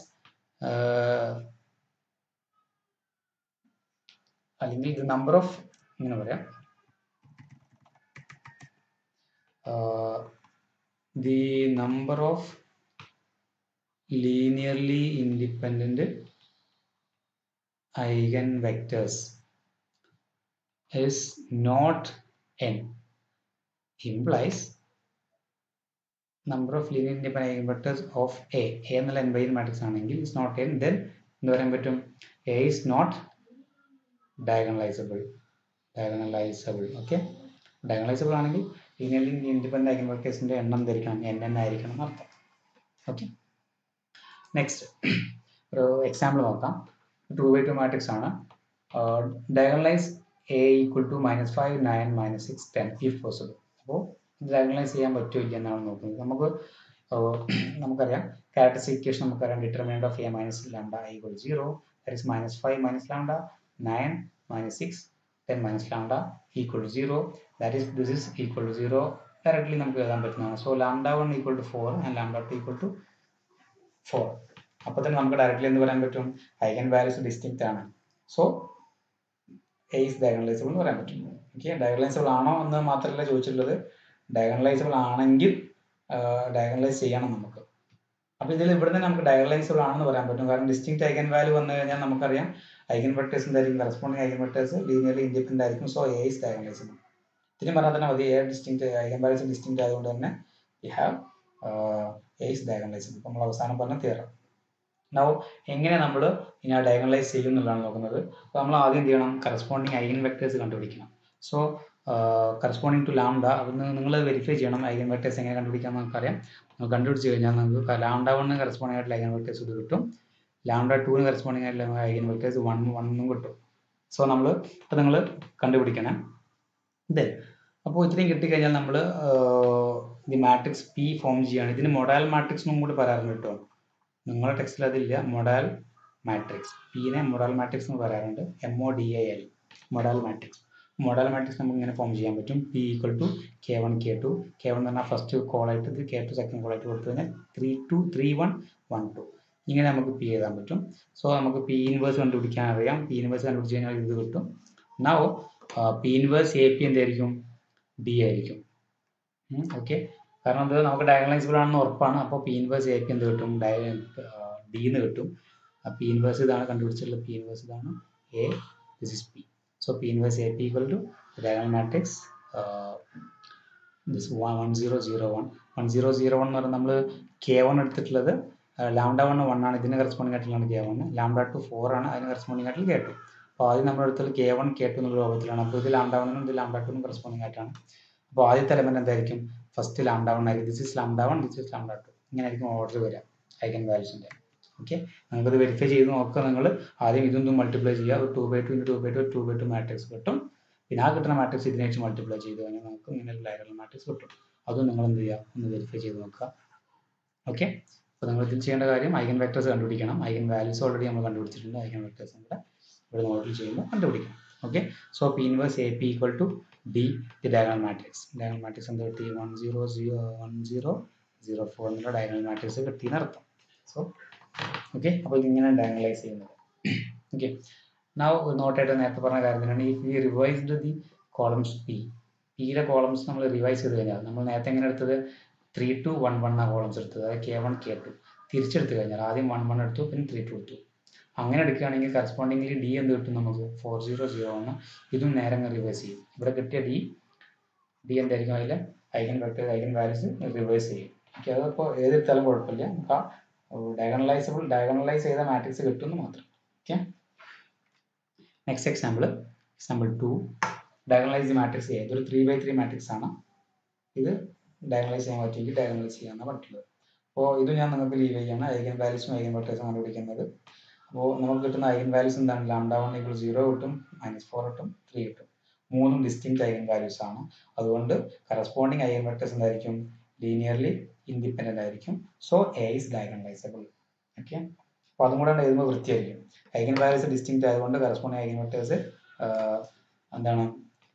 അല്ലെങ്കിൽ ഇത് നമ്പർ ഓഫ് ഇങ്ങനെ പറയാം the number of linearly independent eigen vectors is not n implies number of linear independent eigenvectors of a a എന്നുള്ള n by n matrix ആണെങ്കിൽ is not n then എന്ത് പറയാൻ പറ്റും a is not diagonalizable diagonalizable okay diagonalizable ആണെങ്കിൽ ലീനിയർലി ഇൻഡിപെൻഡന്റ് eigenvectorsന്റെ എണ്ണം ധരിക്കണം n n ആയിരിക്കണം എന്നർത്ഥം ഓക്കെ നെക്സ്റ്റ് ഒരു എക്സാമ്പിൾ നോക്കാം ടു ബൈ ടു മാട്രിക്സ് ആണ് diagonalize A equal to minus five nine minus six ten if possible അപ്പോൾ ഡയഗണലൈസ് ചെയ്യാൻ പറ്റുമോ ഇല്ല എന്നാണ് നോക്കുന്നത് നമുക്ക് നമുക്കറിയാം ക്യാരക്ടറിസ്റ്റിക് ഇക്വേഷൻ നമുക്കറിയാം determinant of A minus lambda equal zero that is minus five minus lambda nine minus six ten minus lambda equal to zero that is this is equal to zero directly നമുക്ക് എഴുതാൻ പറ്റുന്നതാണ് so lambda one equal to four and lambda two equal to four അപ്പോൾ തന്നെ നമുക്ക് directly എന്ത് പറയാൻ പറ്റും eigen values distinct ആണ് സോ എ ഇസ് ഡയഗണലൈസബിൾ എന്ന് പറയാൻ പറ്റും ഓക്കെ ഡയഗണലൈസബിൾ ആണോ എന്ന് മാത്രമല്ല ചോദിച്ചിട്ടുള്ളത് ഡയഗണലൈസബിൾ ആണെങ്കിൽ ഡയഗണലൈസ് ചെയ്യണം നമുക്ക് അപ്പോൾ ഇതിൽ ഇവിടെ നിന്ന് നമുക്ക് ഡയഗണലൈസബിൾ ആണെന്ന് പറയാൻ പറ്റും കാരണം ഡിസ്റ്റിങ്ക്ട് ഐഗൻ വാല്യൂ വന്നു കഴിഞ്ഞാൽ നമുക്കറിയാം ഐഗൻ വെക്ടേഴ്സ് എന്തായിരിക്കും corresponding eigen vectors linearly independent ആയിരിക്കും സോ എ ഇസ് ഡയഗണലൈസബിൾ ഇതിന് പറഞ്ഞാൽ തന്നെ മതി A distinct eigen values distinct ആയതുകൊണ്ട് തന്നെ we have A is diagonalizable നമ്മൾ അവസാനം പറഞ്ഞ തിയറം നൗ എങ്ങനെ നമ്മൾ ഇനി ഡയഗണലൈസ് ചെയ്യും എന്നുള്ളതാണ് നോക്കുന്നത് അപ്പോൾ നമ്മൾ ആദ്യം എന്ത് ചെയ്യണം കറസ്പോണ്ടിങ് ഐഗൻ വെക്ടേഴ്സ് കണ്ടുപിടിക്കണം സോ കറസ്പോണ്ടിങ് ടു ലാംഡ അതൊന്ന് നിങ്ങൾ വെരിഫൈ ചെയ്യണം ഐഗൻ വെക്ടേഴ്സ് എങ്ങനെ കണ്ടുപിടിക്കാമെന്ന് നമുക്കറിയാം നമ്മൾ കണ്ടുപിടിച്ച് കഴിഞ്ഞാൽ നമുക്ക് ലാംഡ വണ്ണിന് കറസ്പോണ്ടിങ് ആയിട്ടുള്ള ഐഗൻ വെക്ടേഴ്സ് ഇത് കിട്ടും ലാംഡ ടൂവിന് കറസ്പോണ്ടിങ് ആയിട്ടുള്ള ഐഗൻ വെക്ടേഴ്സ് വൺ വണ്ണും കിട്ടും സോ നമ്മൾ ഇപ്പം നിങ്ങൾ കണ്ടുപിടിക്കണം ഇത് അപ്പോൾ ഇത്രയും കിട്ടിക്കഴിഞ്ഞാൽ നമ്മൾ ഈ മാട്രിക്സ് പി ഫോം ചെയ്യുകയാണ് ഇതിന് മൊഡാൽ മാട്രിക്സ് എന്നും കൂടി പറയാറുണ്ട് കേട്ടോ നിങ്ങളുടെ ടെക്സ്റ്റിൽ അതില്ല മൊഡാൽ മാട്രിക്സ് പീനെ മൊഡാൽ മാട്രിക്സ് എന്ന് പറയാറുണ്ട് M O D A L modal matrix modal matrix നമുക്ക് ഇങ്ങനെ ഫോം ചെയ്യാൻ പറ്റും P equal to K one K two K one എന്ന് പറഞ്ഞാൽ ഫസ്റ്റ് കോളായിട്ട് ഇത് കെ ടു സെക്കൻഡ് കോളായിട്ട് കൊടുത്തു കഴിഞ്ഞാൽ three two three one one two ഇങ്ങനെ നമുക്ക് പി എഴുതാൻ പറ്റും സോ നമുക്ക് പി ഇൻവേഴ്സ് കണ്ടുപിടിക്കാൻ അറിയാം പി ഇൻവേഴ്സ് കണ്ടുപിടിച്ച് കഴിഞ്ഞാൽ ഇത് കിട്ടും now P inverse A P എന്തായിരിക്കും ഡി ആയിരിക്കും ഓക്കെ കാരണം ഇത് നമുക്ക് ഡയഗണലൈസിബിൾ ആണെന്ന് ഉറപ്പാണ് അപ്പോൾ പി ഇൻവേഴ്സ് എ പി എന്ത് കിട്ടും ഡയ ഡി എന്ന് കിട്ടും പി ഇൻവേഴ്സ് ഇതാണ് കണ്ടുപിടിച്ചിട്ടുള്ള പി ഇൻവേഴ്സ് ഇതാണ് A this is P so P inverse A P equal to diagonal matrix this one zero zero one one zero zero one എന്ന് പറയുന്നത് നമ്മൾ കെ വൺ എടുത്തിട്ടുള്ളത് ലാംഡ വൺ വൺ ആണ് ഇതിന് corresponding ആയിട്ടുള്ളതാണ് K one lambda two four ആണ് അതിന് corresponding ആയിട്ടുള്ള കെ ടു അപ്പോൾ ആദ്യം നമ്മുടെ അടുത്തുള്ള കെ വൺ കെ ടു എന്നുള്ള രൂപത്തിലാണ് അപ്പോൾ ഇത് ലാംഡ വണ്ണും ഇത് ലാംഡ ടുനും കറസ്പോണ്ടിങ് ആയിട്ടാണ് അപ്പോൾ ആദ്യത്തെ എലമെന്റ് എന്തായിരിക്കും ഫസ്റ്റ് ലാംഡ വൺ ആയിരിക്കും this is lambda one this is lambda two ഇങ്ങനെ ആയിരിക്കും ഓർഡർ വരിക ഐഗൻ വാല്യൂസിൻ്റെ ഓക്കെ നമുക്കത് വെരിഫൈ ചെയ്ത് നോക്കുക നിങ്ങൾ ആദ്യം ഇതൊന്നും മൾട്ടിപ്ലൈ ചെയ്യുക ഒരു two by two into two by two two by two matrix കിട്ടും പിന്നെ ആ കിട്ടുന്ന മാട്രിക്സ് ഇതിനെ വെച്ച് മൾട്ടിപ്ലൈ ചെയ്ത് കഴിഞ്ഞാൽ നമുക്ക് ഇങ്ങനെ ഒരു ലൈനുള്ള മാട്രിക്സ് കിട്ടും അതും നിങ്ങൾ എന്ത് ചെയ്യുക ഒന്ന് വെരിഫൈ ചെയ്ത് നോക്കുക ഓക്കെ അപ്പോൾ നിങ്ങൾ ഇതിൽ ചെയ്യേണ്ട കാര്യം ഐഗൻ വെക്ടേഴ്സ് കണ്ടുപിടിക്കണം ഐഗൻ വാല്യൂസ് ഓൾറെഡി നമ്മൾ കണ്ടുപിടിച്ചിട്ടുണ്ട് ഐഗൻ വെക്ടേഴ്സ് കൂടെ ഇവിടെ നോട്ടിൽ ചെയ്യുമ്പോൾ കണ്ടുപിടിക്കണം okay so P inverse A P equal to D the diagonal matrix diagonal matrix എന്താ കിട്ടി one zero zero one zero zero four എന്നുള്ള ഡയഗണൽ മാട്രിക്സ് കിട്ടിയെന്ന് അർത്ഥം സോ ഓക്കെ അപ്പോൾ ഇതിങ്ങനെ ഡയഗണലൈസ് ചെയ്യുന്നത് ഓക്കെ നാ നോട്ടായിട്ട് നേരത്തെ പറഞ്ഞ കാര്യം തന്നെയാണ് if we revised the columns P പിയിലെ കോളംസ് നമ്മൾ റിവൈസ് ചെയ്ത് കഴിഞ്ഞാൽ നമ്മൾ നേരത്തെ എങ്ങനെ എടുത്തത് ത്രീ ടു വൺ വൺ ആ കോളംസ് എടുത്തത് അതായത് കെ വൺ കെ ടു തിരിച്ചെടുത്ത് കഴിഞ്ഞാൽ ആദ്യം വൺ വൺ എടുത്തു പിന്നെ ത്രീ ടു എടുത്തു അങ്ങനെ എടുക്കുകയാണെങ്കിൽ കറസ്പോണ്ടിംഗ്ലി ഡി എന്ത് കിട്ടും നമുക്ക് ഫോർ സീറോ സീറോ ആണ് ഇതും നേരെ റിവേഴ്സ് ചെയ്യും ഇവിടെ കിട്ടിയ ഡി ഡി എന്തായിരിക്കും അതിൽ eigen vector eigen values reverse ചെയ്യും ഓക്കെ അതിപ്പോൾ ഏതെടുത്താലും കുഴപ്പമില്ല നമുക്ക് ആ ഡയഗണലൈസബിൾ ഡയഗണലൈസ് ചെയ്ത മാട്രിക്സ് കിട്ടുമെന്ന് മാത്രം okay next example example two diagonalize matrix A ഇതൊരു ത്രീ ബൈ ത്രീ മാട്രിക്സ് ആണ് ഇത് ഡയഗണലൈസ് ചെയ്യാൻ പറ്റുമെങ്കിൽ ഡയഗണലൈസ് ചെയ്യാനാണ് പറ്റുള്ളത് അപ്പോൾ ഇത് ഞാൻ നിങ്ങൾക്ക് ലീവ് ചെയ്യാണ് ഐഗൻ വാല്യൂസും ഐഗൻ വെക്ടേഴ്സും കണ്ടുപിടിക്കുന്നത് അപ്പോൾ നമുക്ക് കിട്ടുന്ന ഐഗൻ വാല്യൂസ് എന്താണ് ലാംഡ വൺ ഈക്വൾ സീറോ കിട്ടും മൈനസ് ഫോർ കിട്ടും ത്രീ കിട്ടും മൂന്നും ഡിസ്റ്റിങ് ഐഗൻ വാല്യൂസ് ആണ് അതുകൊണ്ട് കറസ്പോണ്ടിങ് ഐഗൻ വെക്ടേഴ്സ് എന്തായിരിക്കും ലീനിയർലി ഇൻഡിപെൻഡന്റ് ആയിരിക്കും so A is diagonalizable okay അപ്പോൾ അതും കൂടെ എഴുതുമ്പോൾ വൃത്തിയായിരിക്കും ഐഗൻ വാല്യൂസ് ഡിസ്റ്റിങ് ആയതുകൊണ്ട് കറസ്പോണ്ടിങ് ഐഗൻ വെക്ടേഴ്സ് എന്താണ്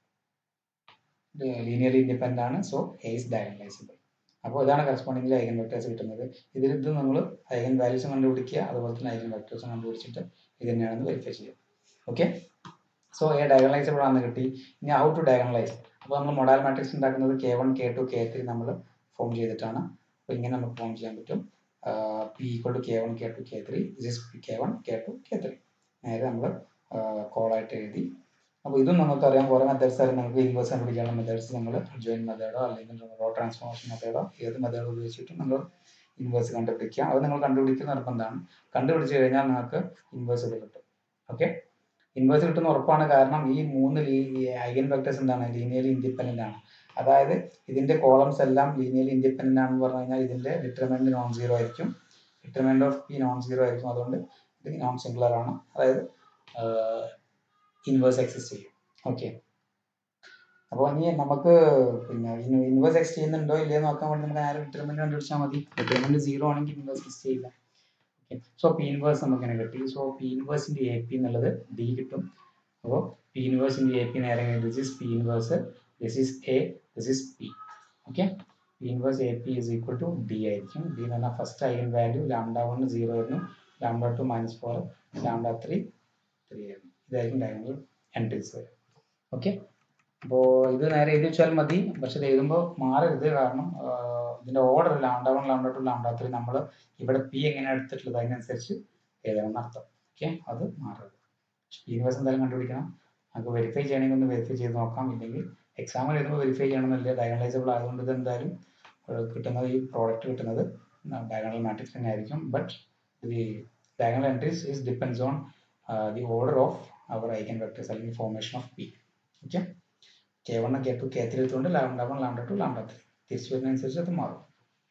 ലീനിയർലി ഇൻഡിപെൻഡന്റ് ആണ് സോ എ ഇസ് ഡയഗണലൈസബിൾ അപ്പോൾ ഇതാണ് കറസ്പോണ്ടിങ്ങിൽ ഐഗൻ വെക്ടേഴ്സ് കിട്ടുന്നത് ഇതിൽ ഇത് നമ്മൾ ഐഗൻ വാല്യൂസും കണ്ടുപിടിക്കുക അതുപോലെ തന്നെ ഐഗൻ വെക്ടേഴ്സും കണ്ടുപിടിച്ചിട്ട് ഇത് തന്നെയാണെന്ന് വെരിഫൈ ചെയ്യുക ഓക്കെ സോ എ ഡയഗണലൈസബിൾ ആണെന്ന് കിട്ടി ഇനി ഔ ടു ഡയഗണലൈസ് അപ്പോൾ നമ്മൾ മൊഡാൽ മാട്രിക്സ് ഉണ്ടാക്കുന്നത് K one K two K three നമ്മൾ ഫോം ചെയ്തിട്ടാണ് അപ്പോൾ ഇങ്ങനെ നമുക്ക് ഫോം ചെയ്യാൻ പറ്റും P equal to K one K two K three this K one K two K three നേരെ നമ്മൾ കോളായിട്ട് എഴുതി അപ്പോൾ ഇതും നമുക്ക് അറിയാം കുറേ മെത്തേഡ്സ് ആയാലും നമുക്ക് ഇൻവേഴ്സ് കണ്ടുപിടിക്കാനുള്ള മെത്തേഡ്സ് നമ്മൾ ജോയിൻ മെത്തേഡോ അല്ലെങ്കിൽ റോ ട്രാൻസ്ഫോർമേഷൻ മെത്തേഡോ ഏത് മെത്തേഡോ ഉപയോഗിച്ചിട്ട് നമ്മൾ ഇൻവേഴ്സ് കണ്ടുപിടിക്കുക അത് നിങ്ങൾ കണ്ടുപിടിക്കുന്ന നിർബന്ധമാണ് കണ്ടുപിടിച്ച് കഴിഞ്ഞാൽ നിങ്ങൾക്ക് ഇൻവേഴ്സ് ഇത് കിട്ടും ഓക്കെ ഇൻവേഴ്സ് കിട്ടുന്ന ഉറപ്പാണ് കാരണം ഈ മൂന്ന് ഐഗൻ വെക്ടേഴ്സ് എന്താണ് ലീനിയർലി ഇൻഡിപെൻഡന്റ് ആണ് അതായത് ഇതിന്റെ കോളംസ് എല്ലാം ലീനിയർലി ഇൻഡിപെൻഡന്റ് ആണെന്ന് പറഞ്ഞു കഴിഞ്ഞാൽ ഇതിന്റെ ഡിറ്റർമെന്റ് നോൺ സീറോ ആയിരിക്കും determinant of P non zero ആയിരിക്കും അതുകൊണ്ട് ഇത് നോൺ സിംഗുലർ ആണ് അതായത് ഇൻവേഴ്സ് എക്സിസ്റ്റ് ചെയ്യും ഓക്കെ അപ്പോൾ ഇനി നമുക്ക് പിന്നെ ഇൻവേഴ്സ് എക്സ് ചെയ്യുന്നുണ്ടോ ഇല്ലയോ നോക്കാൻ വേണ്ടി നമുക്ക് നേരെ ഡിറ്റർമെന്റ് കണ്ടുപിടിച്ചാൽ മതി ഡിറ്റർമെന്റ് സീറോ ആണെങ്കിൽ ഇൻവേഴ്സ് എക്സ് ചെയ്യില്ല ഓക്കെ സോ പി ഇൻവേഴ്സ് നമുക്ക് ഇങ്ങനെ കിട്ടി സോ പി ഇൻവേഴ്സിന്റെ എ പി എന്നുള്ളത് ഡി കിട്ടും അപ്പോൾ പി ഇൻവേഴ്സിന്റെ എ പി നേരെ this is P inverse this is A this is P okay P inverse A P is equal to D ആയിരിക്കും ഡി എന്ന് പറഞ്ഞാൽ first eigen value lambda one zero ആയിരുന്നു lambda two minus four lambda three three ആയിരുന്നു ഇതായിരിക്കും diagonal entries വരും okay അപ്പോൾ ഇത് നേരെ എഴുതി വെച്ചാൽ മതി പക്ഷെ ഇത് എഴുതുമ്പോൾ മാറരുത് കാരണം ആ, ഇതിന്റെ order lambda one lambda two lambda three നമ്മൾ ഇവിടെ പി എങ്ങനെയാണ് എടുത്തിട്ടുള്ളത് അതിനനുസരിച്ച് എഴുതണം എന്നർത്ഥം ഓക്കെ അത് മാറരുത് പി ഇൻവേഴ്സ് എന്തായാലും കണ്ടുപിടിക്കണം നമുക്ക് വെരിഫൈ ചെയ്യണമെങ്കിൽ ഒന്ന് വെരിഫൈ ചെയ്ത് നോക്കാം ഇല്ലെങ്കിൽ എക്സാമിൽ എഴുതുമ്പോൾ വെരിഫൈ ചെയ്യണമെന്നില്ല ഡയഗണലൈസബിൾ ആയതുകൊണ്ട് ഇത് എന്തായാലും ഏഹ്, കിട്ടുന്നത് ഈ പ്രോഡക്റ്റ് കിട്ടുന്നത് ഡയഗണൽ മാട്രിക്സ് തന്നെ ആയിരിക്കും but the diagonal entries is depends on the order of our eigen vectors അല്ലെങ്കിൽ formation of P okay K one K two K three എടുത്തുകൊണ്ട് lambda one lambda two lambda three തിരിച്ചു വരുന്നതനുസരിച്ച് അത് മാറും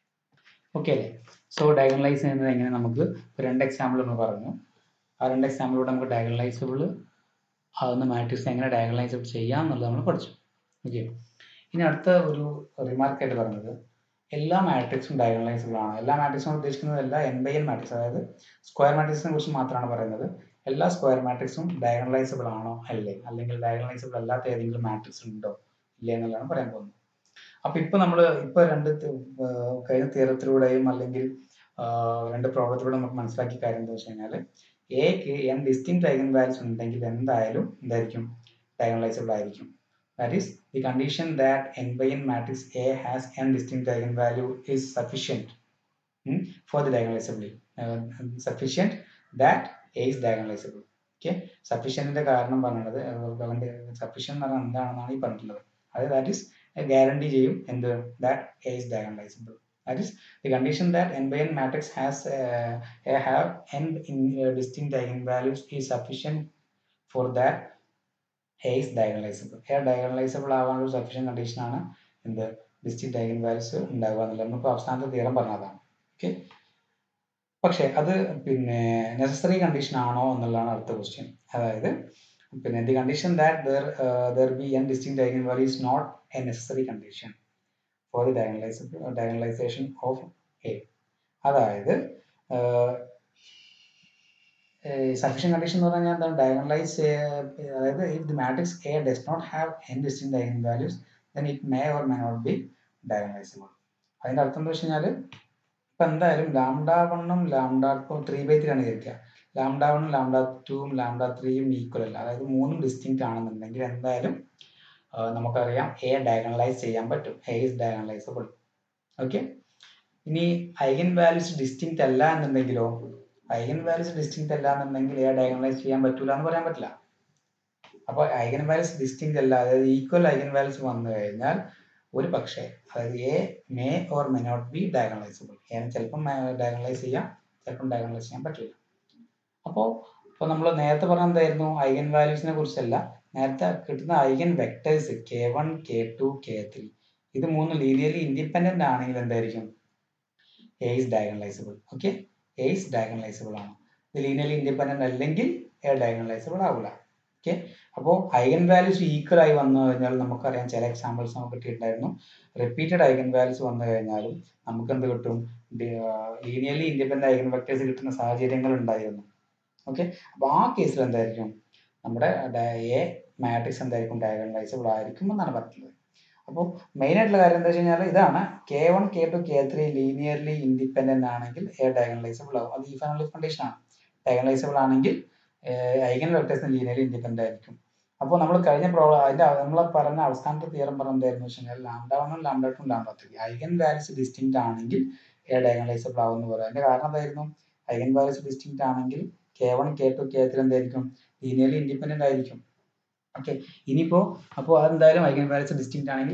okay അല്ലേ so diagonalise ചെയ്യുന്നത് എങ്ങനെ നമുക്ക് ഇപ്പൊ രണ്ട് എക്സാമ്പിൾ നമ്മൾ പറഞ്ഞു ആ രണ്ട് എക്സാമ്പിളിലൂടെ നമുക്ക് ഡയഗണലൈസബിൾ ആകുന്ന മാട്രിക്സ് എങ്ങനെ ഡയഗണലൈസബിൾ ചെയ്യാം എന്നുള്ളത് നമ്മൾ പഠിച്ചു ഓക്കെ ഇനി അടുത്ത ഒരു റിമാർക്ക് ആയിട്ട് പറഞ്ഞത് എല്ലാ മാട്രിക്സും ഡയഗണലൈസബിൾ ആണ് എല്ലാ മാട്രിക്സും ഉദ്ദേശിക്കുന്നത് എല്ലാ എൻ ബൈ എൻ മാട്രിക്സ് അതായത് സ്ക്വയർ മാട്രിക്സിനെ കുറിച്ച് മാത്രമാണ് പറയുന്നത് എല്ലാ സ്ക്വയർ മാട്രിക്സും ഡയഗണലൈസബിൾ ആണോ അല്ലേ അല്ലെങ്കിൽ ഡയഗണലൈസബിൾ അല്ലാത്ത ഏതെങ്കിലും മാട്രിക്സ് ഉണ്ടോ ഇല്ലേ എന്നുള്ളതാണ് പറയാൻ പോകുന്നത് അപ്പൊ ഇപ്പൊ നമ്മൾ ഇപ്പൊ രണ്ട് തി- ഏർ കഴിഞ്ഞ തീരത്തിലൂടെയും അല്ലെങ്കിൽ ആഹ് രണ്ട് പ്രോബ്ലത്തിലൂടെ നമുക്ക് മനസ്സിലാക്കിയ കാര്യം എന്താ വെച്ച് കഴിഞ്ഞാൽ എക്ക് എൻ ഡിസ്റ്റിങ് ഐഗൻ വാല്യൂസ് ഉണ്ടെങ്കിൽ എന്തായാലും എന്തായിരിക്കും ഡയഗണലൈസബിൾ ആയിരിക്കും that is the condition that n by N matrix A has N distinct eigen value is sufficient for the diagonalizability sufficient that A is diagonalizable okay സഫീഷ്യൻറ്റിന്റെ കാരണം പറഞ്ഞത് അവന്റെ sufficient എന്ന് പറഞ്ഞാൽ എന്താണെന്നാണ് ഈ പറഞ്ഞിട്ടുള്ളത് അത് ദാറ്റ് ഈസ് ഗ്യാരണ്ടി ചെയ്യും എന്ത് that A is diagonalizable that is the condition that n by N matrix has have n distinct eigen values is sufficient for that A is diagonalizable A diagonalizable ആവാനുള്ള ഒരു sufficient condition ആണ് എന്ത് distinct eigen values ഉണ്ടാവുക എന്നുള്ളത് നമുക്ക് അവസാനത്തെ തീരം പറഞ്ഞതാണ് ഓക്കെ പക്ഷെ അത് പിന്നെ നെസസറി കണ്ടീഷൻ ആണോ എന്നുള്ളതാണ് അടുത്ത ക്വസ്റ്റ്യൻ അതായത് പിന്നെ the condition that there there be n distinct eigen value is not a necessary condition for the diagonalization of A അതായത് സഫീഷ്യൻ കണ്ടീഷൻ എന്ന് പറഞ്ഞാൽ എന്താണ് ഡയഗണലൈസ് അതായത് if the matrix A does not have n distinct eigen values then it may or may not be diagonalizable അതിന്റെ അർത്ഥം എന്താ വെച്ച് കഴിഞ്ഞാൽ ഇപ്പൊ എന്തായാലും ലാംഡ വണ്ണും ലാംഡ ഇപ്പോൾ ത്രീ ബൈ ത്രീ ആണ് വിചാരിക്കുക ലാംഡ വണ്ണും ലാംഡ ടൂവും ലാംഡ ത്രീയും ഈക്വൽ അല്ല അതായത് മൂന്നും ഡിസ്റ്റിങ്ക്റ്റ് ആണെന്നുണ്ടെങ്കിൽ എന്തായാലും ആ, നമുക്കറിയാം എ ഡയഗണലൈസ് ചെയ്യാൻ പറ്റും എ ഇസ് ഡയഗണലൈസബിൾ ഓക്കെ ഇനി ഐഗൻ വാല്യൂസ് ഡിസ്റ്റിങ്ക്റ്റ് അല്ല എന്നുണ്ടെങ്കിലോ ഐഗൻ വാല്യൂസ് ഡിസ്റ്റിങ്ക്റ്റ് അല്ല എന്നുണ്ടെങ്കിൽ എ ഡയഗണലൈസ് ചെയ്യാൻ പറ്റൂല എന്ന് പറയാൻ പറ്റില്ല അപ്പോൾ ഐഗൻ വാല്യൂസ് ഡിസ്റ്റിങ്ക്റ്റ് അല്ല അതായത് ഈക്വൽ ഐഗൻ വാല്യൂസ് വന്നു കഴിഞ്ഞാൽ ഒരു പക്ഷേ അതായത് A may or may not be diagonalizable A ചിലപ്പം ഡയഗണലൈസ് ചെയ്യാം ചിലപ്പം ഡയഗണലൈസ് ചെയ്യാൻ പറ്റില്ല അപ്പോൾ ഇപ്പോൾ നമ്മൾ നേരത്തെ പറഞ്ഞ എന്തായിരുന്നു ഐഗൻ വാല്യൂസിനെ കുറിച്ചല്ല നേരത്തെ കിട്ടുന്ന eigen vectors K one K two K three ഇത് മൂന്ന് ലീനിയർലി ഇൻഡിപെൻഡന്റ് ആണെങ്കിൽ എന്തായിരിക്കും A is diagonalizable okay A is diagonalizable ആണ് ഇത് ലീനിയർലി ഇൻഡിപെൻഡന്റ് അല്ലെങ്കിൽ എ ഡയഗണലൈസബിൾ ആവില്ല ഓക്കെ അപ്പോൾ ഐഗൻ വാല്യൂസ് ഈക്വൽ ആയി വന്നു കഴിഞ്ഞാൽ നമുക്കറിയാം ചില എക്സാമ്പിൾസ് നമുക്ക് കിട്ടിയിട്ടുണ്ടായിരുന്നു റിപ്പീറ്റഡ് ഐഗൻ വാല്യൂസ് വന്നു കഴിഞ്ഞാലും നമുക്ക് എന്ത് കിട്ടും ലീനിയർലി ഇൻഡിപെൻഡന്റ് ഐഗൻ വെക്ടേഴ്സ് കിട്ടുന്ന സാഹചര്യങ്ങൾ ഉണ്ടായിരുന്നു ഓക്കെ അപ്പോൾ ആ കേസിൽ എന്തായിരിക്കും നമ്മുടെ എ മാട്രിക്സ് എന്തായിരിക്കും ഡയഗണലൈസബിൾ ആയിരിക്കും എന്നാണ് പറഞ്ഞിട്ടുള്ളത് അപ്പോൾ മെയിൻ ആയിട്ടുള്ള കാര്യം എന്താ വെച്ച് കഴിഞ്ഞാൽ ഇതാണ് K one K two K three linearly independent ആണെങ്കിൽ എ ഡയഗണലൈസബിൾ ആവും അത് ഈ ഫാനുള്ള കണ്ടീഷൻ ആണ് ഡയഗണലൈസബിൾ ആണെങ്കിൽ ഐഗൻ വെക്ടേഴ്സിന് ലീനിയർലി ഇൻഡിപെൻഡന്റ് ആയിരിക്കും അപ്പോൾ നമ്മൾ കഴിഞ്ഞ പ്രോബ്ലം അതിന്റെ നമ്മൾ പറഞ്ഞ അവസാനത്തെ തിയറം പറഞ്ഞ എന്തായിരുന്നു വെച്ച് കഴിഞ്ഞാൽ ലാംഡ വണ്ണും lambda two lambda three eigen values distinct ആണെങ്കിൽ എ ഡയഗണലൈസബിൾ ആവും എന്ന് പറയാം അതിന്റെ കാരണം എന്തായിരുന്നു ഐഗൻ വാല്യൂസ് ഡിസ്റ്റിങ്ക്റ്റ് ആണെങ്കിൽ K one K two K three എന്തായിരിക്കും ലീനിയർലി ഇൻഡിപെൻഡന്റ് ആയിരിക്കും ഓക്കെ ഇനിയിപ്പോ അപ്പോൾ അതെന്തായാലും ഐഗൻ വാല്യൂസ് ഡിസ്റ്റിങ്ക്റ്റ് ആണെങ്കിൽ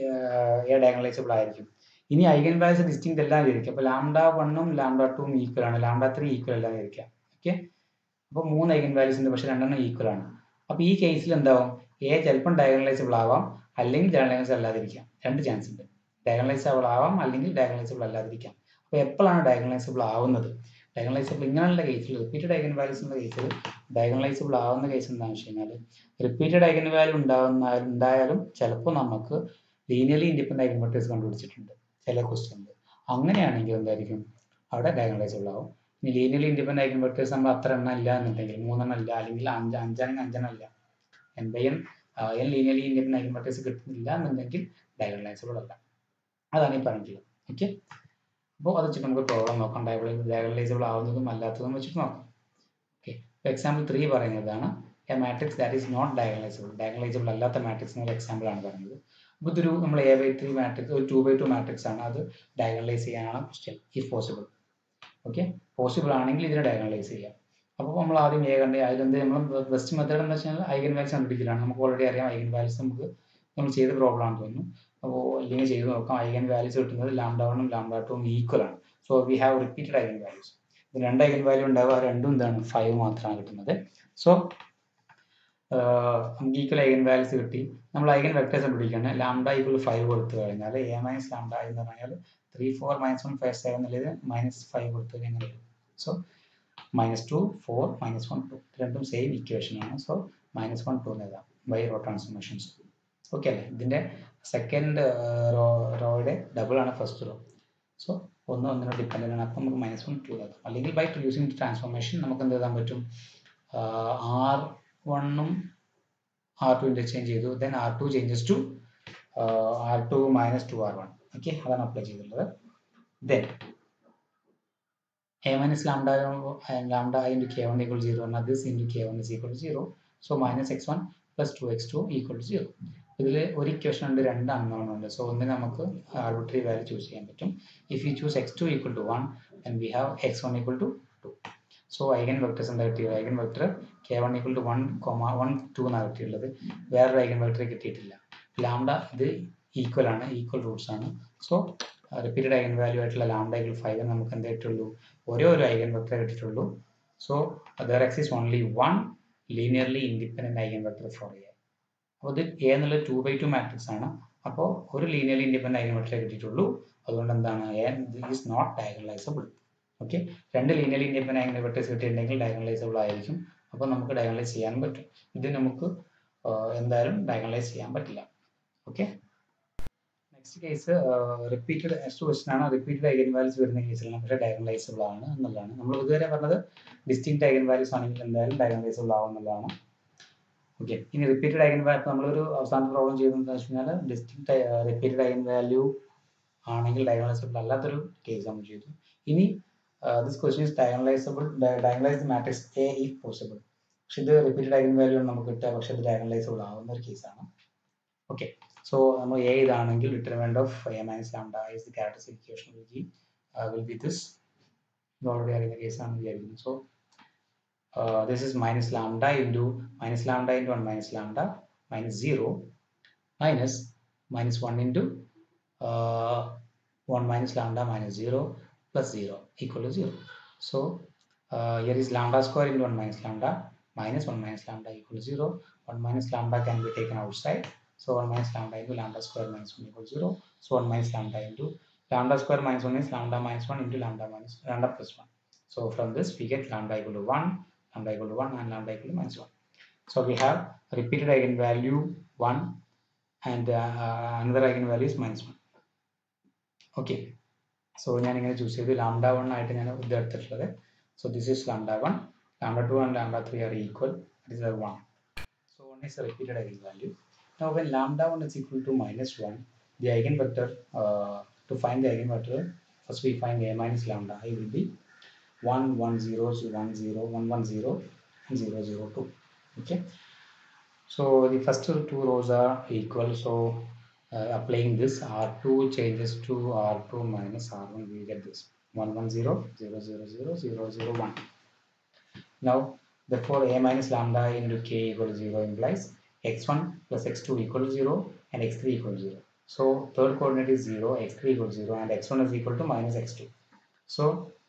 എ ഡയഗണലൈസബിൾ ആയിരിക്കും ഇനി ഐഗൻ വാല്യൂസ് ഡിസ്റ്റിങ്ക്റ്റ് എല്ലാം വിചാരിക്കുക അപ്പോൾ ലാംഡ വണ്ണും ലാംഡ ടൂവും ഈക്വൽ ആണ് ലാംഡ ത്രീ ഈക്വൽ അല്ല വിചാരിക്കുക ഓക്കെ അപ്പോൾ മൂന്ന് ഐഗൻ വാല്യൂസ് ഉണ്ട് പക്ഷെ രണ്ടെണ്ണം ഈക്വൽ ആണ് അപ്പോൾ ഈ കേസിൽ എന്താവും എ ചിലപ്പം ഡയഗണലൈസബിൾ ആവാം അല്ലെങ്കിൽ ഡയഗണലൈസ് അല്ലാതിരിക്കാം രണ്ട് ചാൻസ് ഉണ്ട് ഡയഗണലൈസബിൾ ആവാം അല്ലെങ്കിൽ ഡയഗണലൈസബിൾ അല്ലാതിരിക്കാം അപ്പോൾ എപ്പോഴാണ് ഡയഗണലൈസബിൾ ആവുന്നത് ഡയഗണലൈസബിൾ ഇങ്ങനെയുള്ള കേസിൽ റിപ്പീറ്റഡ് ഐഗൻ വാല്യൂസ് എന്ന കേസിൽ ഡയഗണലൈസബിൾ ആവുന്ന കേസ് എന്താണെന്ന് വെച്ച് കഴിഞ്ഞാൽ റിപ്പീറ്റഡ് ഐഗൻ വാല്യൂ ഉണ്ടാവുന്ന ഉണ്ടായാലും ചിലപ്പോൾ നമുക്ക് ലീനിയർലി ഇൻഡിപെൻഡന്റ് ഐഗൻ വെക്ടേഴ്സ് കണ്ടുപിടിച്ചിട്ടുണ്ട് ചില ക്വസ്റ്റ്യനിൽ അങ്ങനെയാണെങ്കിൽ എന്തായിരിക്കും അവിടെ ഡയഗണലൈസബിൾ ആവും ഇനി ലീനിയർലി ഇൻഡിപെൻഡന്റ് ഐഗൻ വെക്ടേഴ്സ് നമ്മൾ അത്ര എണ്ണം ഇല്ല എന്നുണ്ടെങ്കിൽ മൂന്നെണ്ണം ഇല്ല അല്ലെങ്കിൽ അഞ്ച് അഞ്ചാണെങ്കിൽ അഞ്ചെണ്ണം ഇല്ല n by n n linearly independent eigen vectors കിട്ടുന്നില്ല എന്നുണ്ടെങ്കിൽ ഡയഗണലൈസബിൾ അല്ല അതാണ് ഈ പറഞ്ഞിട്ടുള്ളത് ഓക്കെ അപ്പോൾ അത് വെച്ചിട്ട് നമുക്ക് പ്രോബ്ലം നോക്കാം ഡയഗണലൈസബിൾ ആവുന്നതും അല്ലാത്തതും വെച്ചിട്ട് നോക്കാം ഓക്കെ എക്സാമ്പിൾ ത്രീ പറയുന്നതാണ് a matrix that is not diagonalizable diagonalizable അല്ലാത്ത മാട്രിക്സിന് ഒരു എക്സാമ്പിൾ ആണ് പറഞ്ഞത് അപ്പോൾ ഇതൊരു നമ്മൾ എ ബൈ ത്രീ മാട്രിക്സ് ഒരു ടു ബൈ ടു മാട്രിക്സ് ആണ് അത് ഡയഗണലൈസ് ചെയ്യാനാണ് question if possible okay possible ആണെങ്കിൽ ഇതിനെ ഡയഗണലൈസ് ചെയ്യാം അപ്പോൾ നമ്മൾ ആദ്യം എ കണ്ട് അതിലെന്ത് നമ്മൾ ബെസ്റ്റ് മെത്തേഡ് എന്ന് വെച്ചാൽ ഐഗൻ വാല്യൂസ് കണ്ടുപിടിക്കലാണ് നമുക്ക് ഓൾറെഡി അറിയാം ഐഗൻ വാല്യൂസ് നമുക്ക് നമ്മൾ ചെയ്ത പ്രോബ്ലം ആണെന്ന് തോന്നുന്നു അപ്പോൾ അല്ലെങ്കിൽ ചെയ്ത് നോക്കാം ഐഗൻ വാല്യൂസ് കിട്ടുന്നത് ലാംഡ വണ്ണും ലാംഡ ടൂവും ഈക്വൽ ആണ് so we have repeated eigen values ഇത് രണ്ട് ഐഗൻ വാല്യൂ ഉണ്ടാവുക ആ രണ്ടും എന്താണ് ഫൈവ് മാത്രമാണ് കിട്ടുന്നത് സോ നമുക്ക് ഈക്വൽ ഐഗൻ വാല്യൂസ് കിട്ടി നമ്മൾ ഐഗൻ വെക്ടേഴ്സ് കണ്ടുപിടിക്കുകയാണ് ലാംഡ ഈക്വൽ ഫൈവ് കൊടുത്തു കഴിഞ്ഞാൽ എ മൈനസ് ലാംഡ എന്ന് പറഞ്ഞാൽ three four minus one five seven എന്നുള്ളത് മൈനസ് ഫൈവ് കൊടുത്തു കഴിഞ്ഞാൽ എങ്ങനെ വരും so minus two four minus one two രണ്ടും സെയിം ഇക്വേഷൻ ആണ് സോ മൈനസ് വൺ ടു എന്ന് എഴുതാം ബൈ റോ ട്രാൻസ്ഫോർമേഷൻസ് ഓക്കെ അല്ലേ ഇതിൻ്റെ സെക്കൻഡ് റോ റോയുടെ ഡബിൾ ആണ് ഫസ്റ്റ് റോ സോ ഒന്ന് ഒന്നിനോട് ഡിപ്പെൻഡൻ്റ് ആണ് അപ്പം നമുക്ക് മൈനസ് വൺ ടു എഴുതാം അല്ലെങ്കിൽ ബൈ യൂസിങ് ട്രാൻസ്ഫോർമേഷൻ നമുക്ക് എന്ത് എഴുതാൻ പറ്റും ആർ വണ്ണും ആർ ടു ഇൻ്റർചേഞ്ച് ചെയ്തു then R two changes to R two minus two R one okay അതാണ് അപ്ലൈ ചെയ്തിട്ടുള്ളത് then a minus lambda and lambda into k1 equal to 0 and this into k1 is equal to 0 so minus x1 plus 2x2 equal to 0 ഇതിൽ ഒരു equation ഉണ്ട് രണ്ട് unknown ഉണ്ട് so ഒന്ന് നമുക്ക് arbitrary value choose ചെയ്യാൻ പറ്റും if you choose X two equal to one and we have X one equal to two so eigen vectors എന്താ കിട്ടിയത് eigen vector K one equal to one comma one two എന്നാണ് കിട്ടിയുള്ളത് വേറൊരു eigen vector കിട്ടിയിട്ടില്ല lambda ഇത് equal ആണ് equal roots ആണ് so repeated eigen value ആയിട്ടുള്ള ലാംഡ ഈക്വൽ ഫൈവ് നമുക്ക് എന്താ കിട്ടുള്ളൂ ഒരേ ഒരു ഐഗൻ വെക്ടർ കിട്ടിയിട്ടുള്ളൂ so there exists only one linearly independent eigen vector for A അപ്പോൾ ഇത് എ എന്നുള്ള ടു ബൈ ടു മാട്രിക്സ് ആണ് അപ്പോൾ ഒരു ലീനിയർലി ഇൻഡിപെൻഡൻറ്റ് ഐഗൻ വെക്ടർ കിട്ടിയിട്ടുള്ളൂ അതുകൊണ്ട് എന്താണ് A is not diagonalizable okay രണ്ട് ലീനിയർലി ഇൻഡിപെൻഡൻറ്റ് ഐഗൻ വെക്ടേഴ്സ് കിട്ടിയിട്ടുണ്ടെങ്കിൽ ഡയഗണലൈസബിൾ ആയിരിക്കും അപ്പോൾ നമുക്ക് ഡയഗണലൈസ് ചെയ്യാൻ പറ്റും ഇത് നമുക്ക് എന്തായാലും ഡയഗണലൈസ് ചെയ്യാൻ പറ്റില്ല okay next case repeated next question ആണ് റിപ്പീറ്റഡ് ഐഗൻ വാല്യൂസ് വരുന്ന കേസിൽ നമുക്ക് ഡയഗണലൈസബിൾ ആണ് എന്നുള്ളതാണ് നമ്മൾ ഇതുവരെ പറഞ്ഞത് ഡിസ്റ്റിങ് ഐഗൻ വാല്യൂസ് ആണെങ്കിൽ എന്തായാലും ഡയഗണലൈസബിൾ ആവും എന്നുള്ളതാണ് ഓക്കെ ഇനി റിപ്പീറ്റഡ് ഐഗൻ വാല്യൂ നമ്മളൊരു അവസാനത്തെ പ്രോബ്ലം ചെയ്തതെന്ന് വെച്ച് കഴിഞ്ഞാൽ ഡിസ്റ്റിങ് റിപ്പീറ്റഡ് ഐഗൻ വാല്യൂ ആണെങ്കിൽ ഡയഗണലൈസബിൾ അല്ലാത്തൊരു കേസ് നമ്മൾ ചെയ്തു ഇനി this question is diagonalizable diagonalize matrix A if possible പക്ഷെ ഇത് റിപ്പീറ്റഡ് ഐഗൻ വാല്യൂ നമുക്ക് കിട്ടുക പക്ഷെ ഇത് ഡയഗണലൈസബിൾ ആവുന്ന ഒരു കേസാണ് ഓക്കെ So നമ്മൾ A ഇതാണെങ്കിൽ determinant of A minus lambda is the characteristic equation will be uh, will be this. ഇത് ഓൾറെഡി അറിയുന്ന കേസാണ് വിചാരിക്കുന്നത് so this is minus lambda into minus lambda into 1 minus lambda minus 0 minus minus 1 into uh, 1 minus lambda minus 0 plus 0 equal to 0. So uh, here is lambda square into 1 minus lambda minus 1 minus lambda equal to 0. 1 minus lambda can be taken outside. So 1 minus lambda into lambda square minus 1 equals 0. So 1 minus lambda into lambda square minus 1 is lambda minus 1 into lambda minus lambda plus 1. So from this we get lambda equal to 1, lambda equal to 1 and lambda equal to minus 1. So we have repeated eigenvalue 1 and uh, another eigenvalue is minus 1. Okay. So ഞാൻ ഇങ്ങനെ choose ചെയ്തു lambda one ആയിട്ട് ഞാൻ ഇത് എടുത്തിട്ടുള്ളത് so this is lambda one lambda two and lambda three are equal it is one so one is repeated eigen value Now when lambda 1 is equal to minus 1, the eigenvector, uh, to find the eigenvector, first we find a minus lambda i will be 1, 1, 0, 1, 0, 1, 1, 0, and 0, 0, 2. Okay. So the first two rows are equal. So uh, applying this R2 changes to R2 minus R1, we get this 1, 1, 0, 0, 0, 0, 0, 0, 1. Now therefore a minus lambda into k equal to 0 implies x1 plus x2 equal to 0 and x3 equal to 0. So third coordinate is 0, x3 equal to 0 and x1 is equal to minus x2. So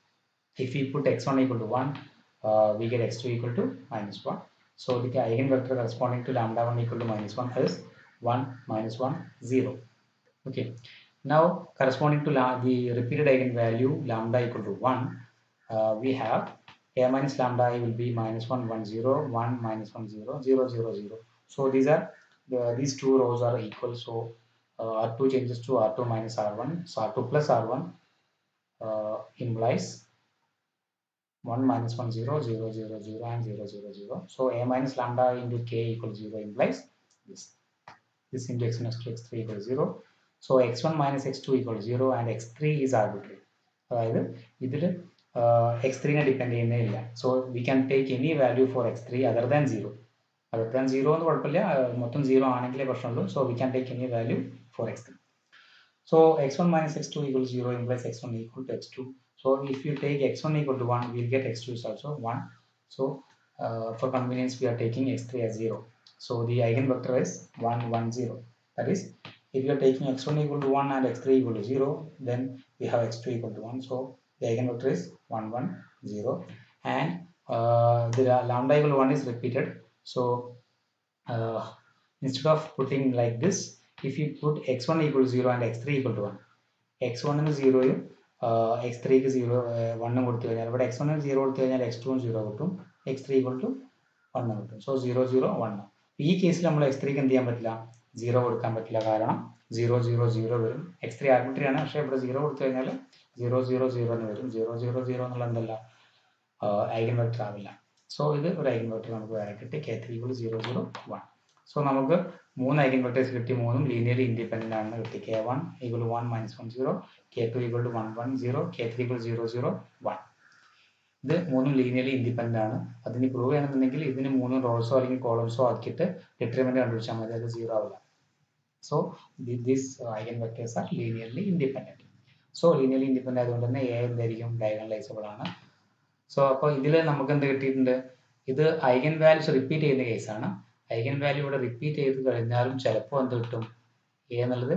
if we put x1 equal to 1, uh, we get x2 equal to minus 1. So the eigenvector corresponding to lambda 1 equal to minus 1 is 1 minus 1 0. Okay. Now corresponding to the repeated eigenvalue lambda equal to 1, uh, we have a minus lambda i will be minus 1 1 0 1 minus 1 0 0 0 0 so these are the, these two rows are equal so uh, r2 changes to r2 minus r1 so r2 plus r1 uh, implies 1 minus 1 0 0 0 0 and 0 0 0 so a minus lambda into k equals 0 implies this this into x1 x2 x3 equals 0 so x1 minus x2 equals 0 and x3 is arbitrary അതായത് ഇതിൽ X ത്രീനെ depend ചെയ്യുന്നേ ഇല്ല so we can take any value for X three other than zero other than zero എന്ന് കുഴപ്പമില്ല ആ, മൊത്തം zero ആണെങ്കിലേ പ്രശ്നമുള്ളൂ so we can take any value for X three So x1 minus x2 equals 0 implies x1 equal to x2. So if you take x1 equal to 1, we'll get x2 is also 1. So uh, for convenience, we are taking x3 as 0. So the eigenvector is 1, 1, 0. That is, if you are taking x1 equal to 1 and x3 equal to 0, then we have x2 equal to 1. So the eigenvector is 1, 1, 0. And uh, the lambda equal to 1 is repeated. So uh, instead of putting like this, if you put x1 equal to 0 and x3 equal to 1 x1 ന് സീറോയും X ത്രീക്ക് zero വണ്ണും കൊടുത്തു കഴിഞ്ഞാൽ ഇവിടെ X വണ്ണിന് zero കൊടുത്തു കഴിഞ്ഞാൽ X ടുവും zero കിട്ടും X three equal to one കിട്ടും സോ സീറോ സീറോ വണ്ണ് ഈ കേസിൽ നമ്മൾ എക്സ് ത്രീക്ക് എന്ത് ചെയ്യാൻ പറ്റില്ല സീറോ കൊടുക്കാൻ പറ്റില്ല കാരണം സീറോ സീറോ സീറോ വരും എക്സ് ത്രീ ആർബിട്രി ആണ് പക്ഷേ ഇവിടെ സീറോ കൊടുത്തു കഴിഞ്ഞാൽ സീറോ സീറോ സീറോ എന്ന് വരും സീറോ സീറോ സീറോ എന്നുള്ള എന്തല്ല ഐഗൻ വെക്ടർ ആവില്ല സോ ഇത് ഒരു ഐഗൻ വെക്ടർ നമുക്ക് വേറെ കിട്ടി K three equal zero zero one so നമുക്ക് മൂന്ന് ഐഗൻ വെക്ടേഴ്സ് കിട്ടി മൂന്നും ലീനിയർലി ഇൻഡിപെൻഡന്റ് ആണെന്ന് കിട്ടി K one equal one minus one zero K two equal to one one zero K three equal zero zero one ഇത് മൂന്നും linearly independent ആണ് അതിന് പ്രൂവ് ചെയ്യണമെന്നുണ്ടെങ്കിൽ ഇതിന് മൂന്നും റോൾസോ അല്ലെങ്കിൽ കോളംസോ ആക്കിയിട്ട് ഡിറ്റർമിനന്റ് കണ്ടുപിടിച്ചാൽ മതി അത് സീറോ ആവില്ല so this eigen vectors are linearly independent so linearly independent ആയതുകൊണ്ട് തന്നെ എ എന്തായിരിക്കും ഡയഗണലൈസബിൾ ആണ് സോ അപ്പോൾ ഇതിൽ നമുക്ക് എന്ത് കിട്ടിയിട്ടുണ്ട് ഇത് ഐഗൻ വാല്യൂസ് റിപ്പീറ്റ് ചെയ്യുന്ന കേസാണ് ഐഗൻ വാല്യൂ ഇവിടെ റിപ്പീറ്റ് ചെയ്ത് കഴിഞ്ഞാലും ചിലപ്പോൾ എന്ത് കിട്ടും എ എന്നുള്ളത്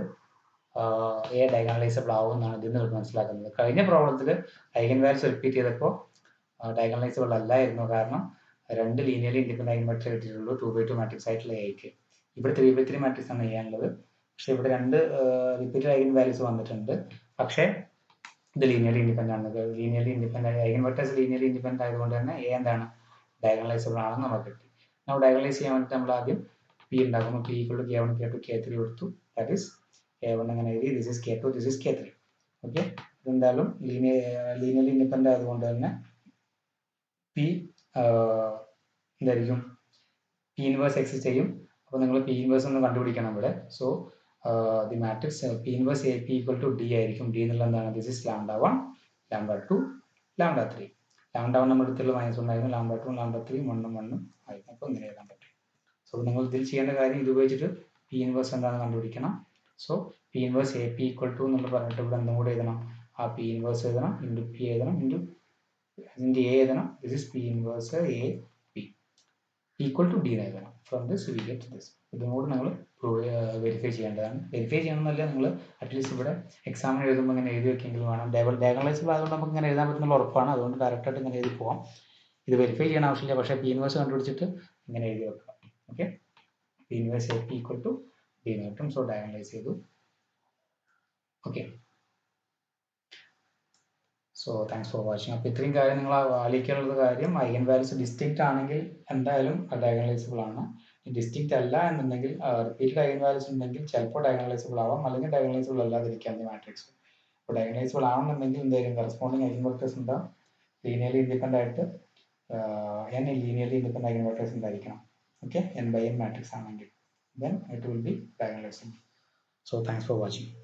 എ ഡയഗണലൈസബിൾ ആവും എന്നാണ് ഇതിൽ നിന്ന് മനസ്സിലാക്കുന്നത് കഴിഞ്ഞ പ്രോബ്ലത്തിൽ ഐഗൻ വാല്യൂസ് റിപ്പീറ്റ് ചെയ്തപ്പോൾ ഡയഗണലൈസബിൾ അല്ലായിരുന്നു കാരണം രണ്ട് ലീനിയർലി ഇൻഡിപെൻഡന്റ് ഐഗൻ വെക്ടർ കിട്ടിയിട്ടുള്ളൂ ടു ബൈ ടു മാട്രിക്സ് ആയിട്ടുള്ള എക്ക് ഇവിടെ ത്രീ ബൈ ത്രീ മാട്രിക്സ് ആണ് ചെയ്യാനുള്ളത് പക്ഷേ ഇവിടെ രണ്ട് റിപ്പീറ്റഡ് ഐഗൻ വാല്യൂസ് വന്നിട്ടുണ്ട് പക്ഷേ ഇത് ലീനിയർലി ഇൻഡിപെൻഡന്റ് ആണ് linearly independent eigen vectors linearly independent ആയതുകൊണ്ട് തന്നെ എ എന്താണ് ഡയഗണലൈസബിൾ ആണെന്ന് നമുക്ക് കിട്ടി നമ്മൾ ഡയഗണലൈസ് ചെയ്യാൻ വേണ്ടിയിട്ട് നമ്മൾ ആദ്യം പി ഉണ്ടാക്കുന്നു P equal to K one K two K three കൊടുത്തു ദാറ്റ് ഈസ് കെ വൺ അങ്ങനെ എഴുതി this is K two this is K three okay ഇതെന്തായാലും ലീനിയർ ലീനിയർലി ഇൻഡിപെൻഡന്റ് ആയതുകൊണ്ട് തന്നെ പി എന്തായിരിക്കും പി ഇൻവേഴ്സ് എക്സിസ്റ്റ് ചെയ്യും അപ്പോൾ നിങ്ങൾ പി ഇൻവേഴ്സ് ഒന്ന് കണ്ടുപിടിക്കണം ഇവിടെ so the matrix P inverse A P equal to D ആയിരിക്കും ഡി എന്നുള്ള എന്താണ് this is lambda one lambda two lambda three lambda one നമ്മുടെ അടുത്തുള്ള മൈനസ് വൺ ആയിരുന്നു ലാംഡ ടു ലാംഡ ത്രീ വണ്ണും വണ്ണും ആയിരുന്നു അപ്പോൾ ഇങ്ങനെ എഴുതാൻ പറ്റും സോ നിങ്ങൾ ഇതിൽ ചെയ്യേണ്ട കാര്യം ഇത് ഉപയോഗിച്ചിട്ട് പി ഇൻവേഴ്സ് എന്താണെന്ന് കണ്ടുപിടിക്കണം so P inverse A P equal to എന്നുള്ള പറഞ്ഞിട്ട് ഇവിടെ എന്തും കൂടെ എഴുതണം ആ പി ഇൻവേഴ്സ് എഴുതണം ഇൻറ്റു പി എഴുതണം ഇൻറ്റു ഇതിൻ്റെ എ എഴുതണം this is P inverse A P equal to D എഴുതണം from this we get this ഇതും കൂടെ നിങ്ങൾ പ്രൂവ് വെരിഫൈ ചെയ്യേണ്ടതാണ് വെരിഫൈ ചെയ്യണമെന്നല്ല നിങ്ങൾ അറ്റ്ലീസ്റ്റ് ഇവിടെ എക്സാമിന് എഴുതുമ്പോൾ ഇങ്ങനെ എഴുതി വെക്കെങ്കിലും വേണം ഡയബിൾ ഡയഗണലൈസിബിൾ ആയതുകൊണ്ട് നമുക്ക് ഇങ്ങനെ എഴുതാൻ പറ്റുന്നുള്ള ഉറപ്പാണ് അതുകൊണ്ട് ഡയറക്റ്റായിട്ട് ഇങ്ങനെ എഴുതി പോകാം ഇത് വെരിഫൈ ചെയ്യണ ആവശ്യമില്ല പക്ഷേ പി ഇൻവേഴ്സ് കണ്ടുപിടിച്ചിട്ട് ഇങ്ങനെ എഴുതി വെക്കാം okay P inverse A P equal to D എന്ന് കിട്ടും സോ ഡയഗണലൈസ് ചെയ്തു okay so thanks for watching അപ്പോൾ ഇത്രയും കാര്യം നിങ്ങൾ ആലോചിക്കാനുള്ള കാര്യം ഐഗൻ വാല്യൂസ് ഡിസ്റ്റിങ്ക്റ്റ് ആണെങ്കിൽ എന്തായാലും ഡയഗണലൈസബിൾ ആണ് ഡിസ്റ്റിങ്ക്റ്റ് അല്ല എന്നുണ്ടെങ്കിൽ റിപ്പീറ്റഡ് ഐഗൻ വാല്യൂസ് ഉണ്ടെങ്കിൽ ചിലപ്പോൾ ഡയഗണലൈസബിൾ ആവാം അല്ലെങ്കിൽ ഡയഗണലൈസബിൾ അല്ലാതിരിക്കാം ഈ മാട്രിക്സ് അപ്പോൾ ഡയഗണലൈസബിൾ ആണെന്നുണ്ടെങ്കിൽ എന്തായാലും കറസ്പോണ്ടിങ് ഐഗൻ വെക്ടേഴ്സ് ഉണ്ടാവും ലീനിയർലി ഇൻഡിപെൻഡൻ്റ് ആയിട്ട് N linearly independent eigen vectors ഉണ്ടായിരിക്കണം okay N by N matrix ആണെങ്കിൽ then it will be diagonalizable so thanks for watching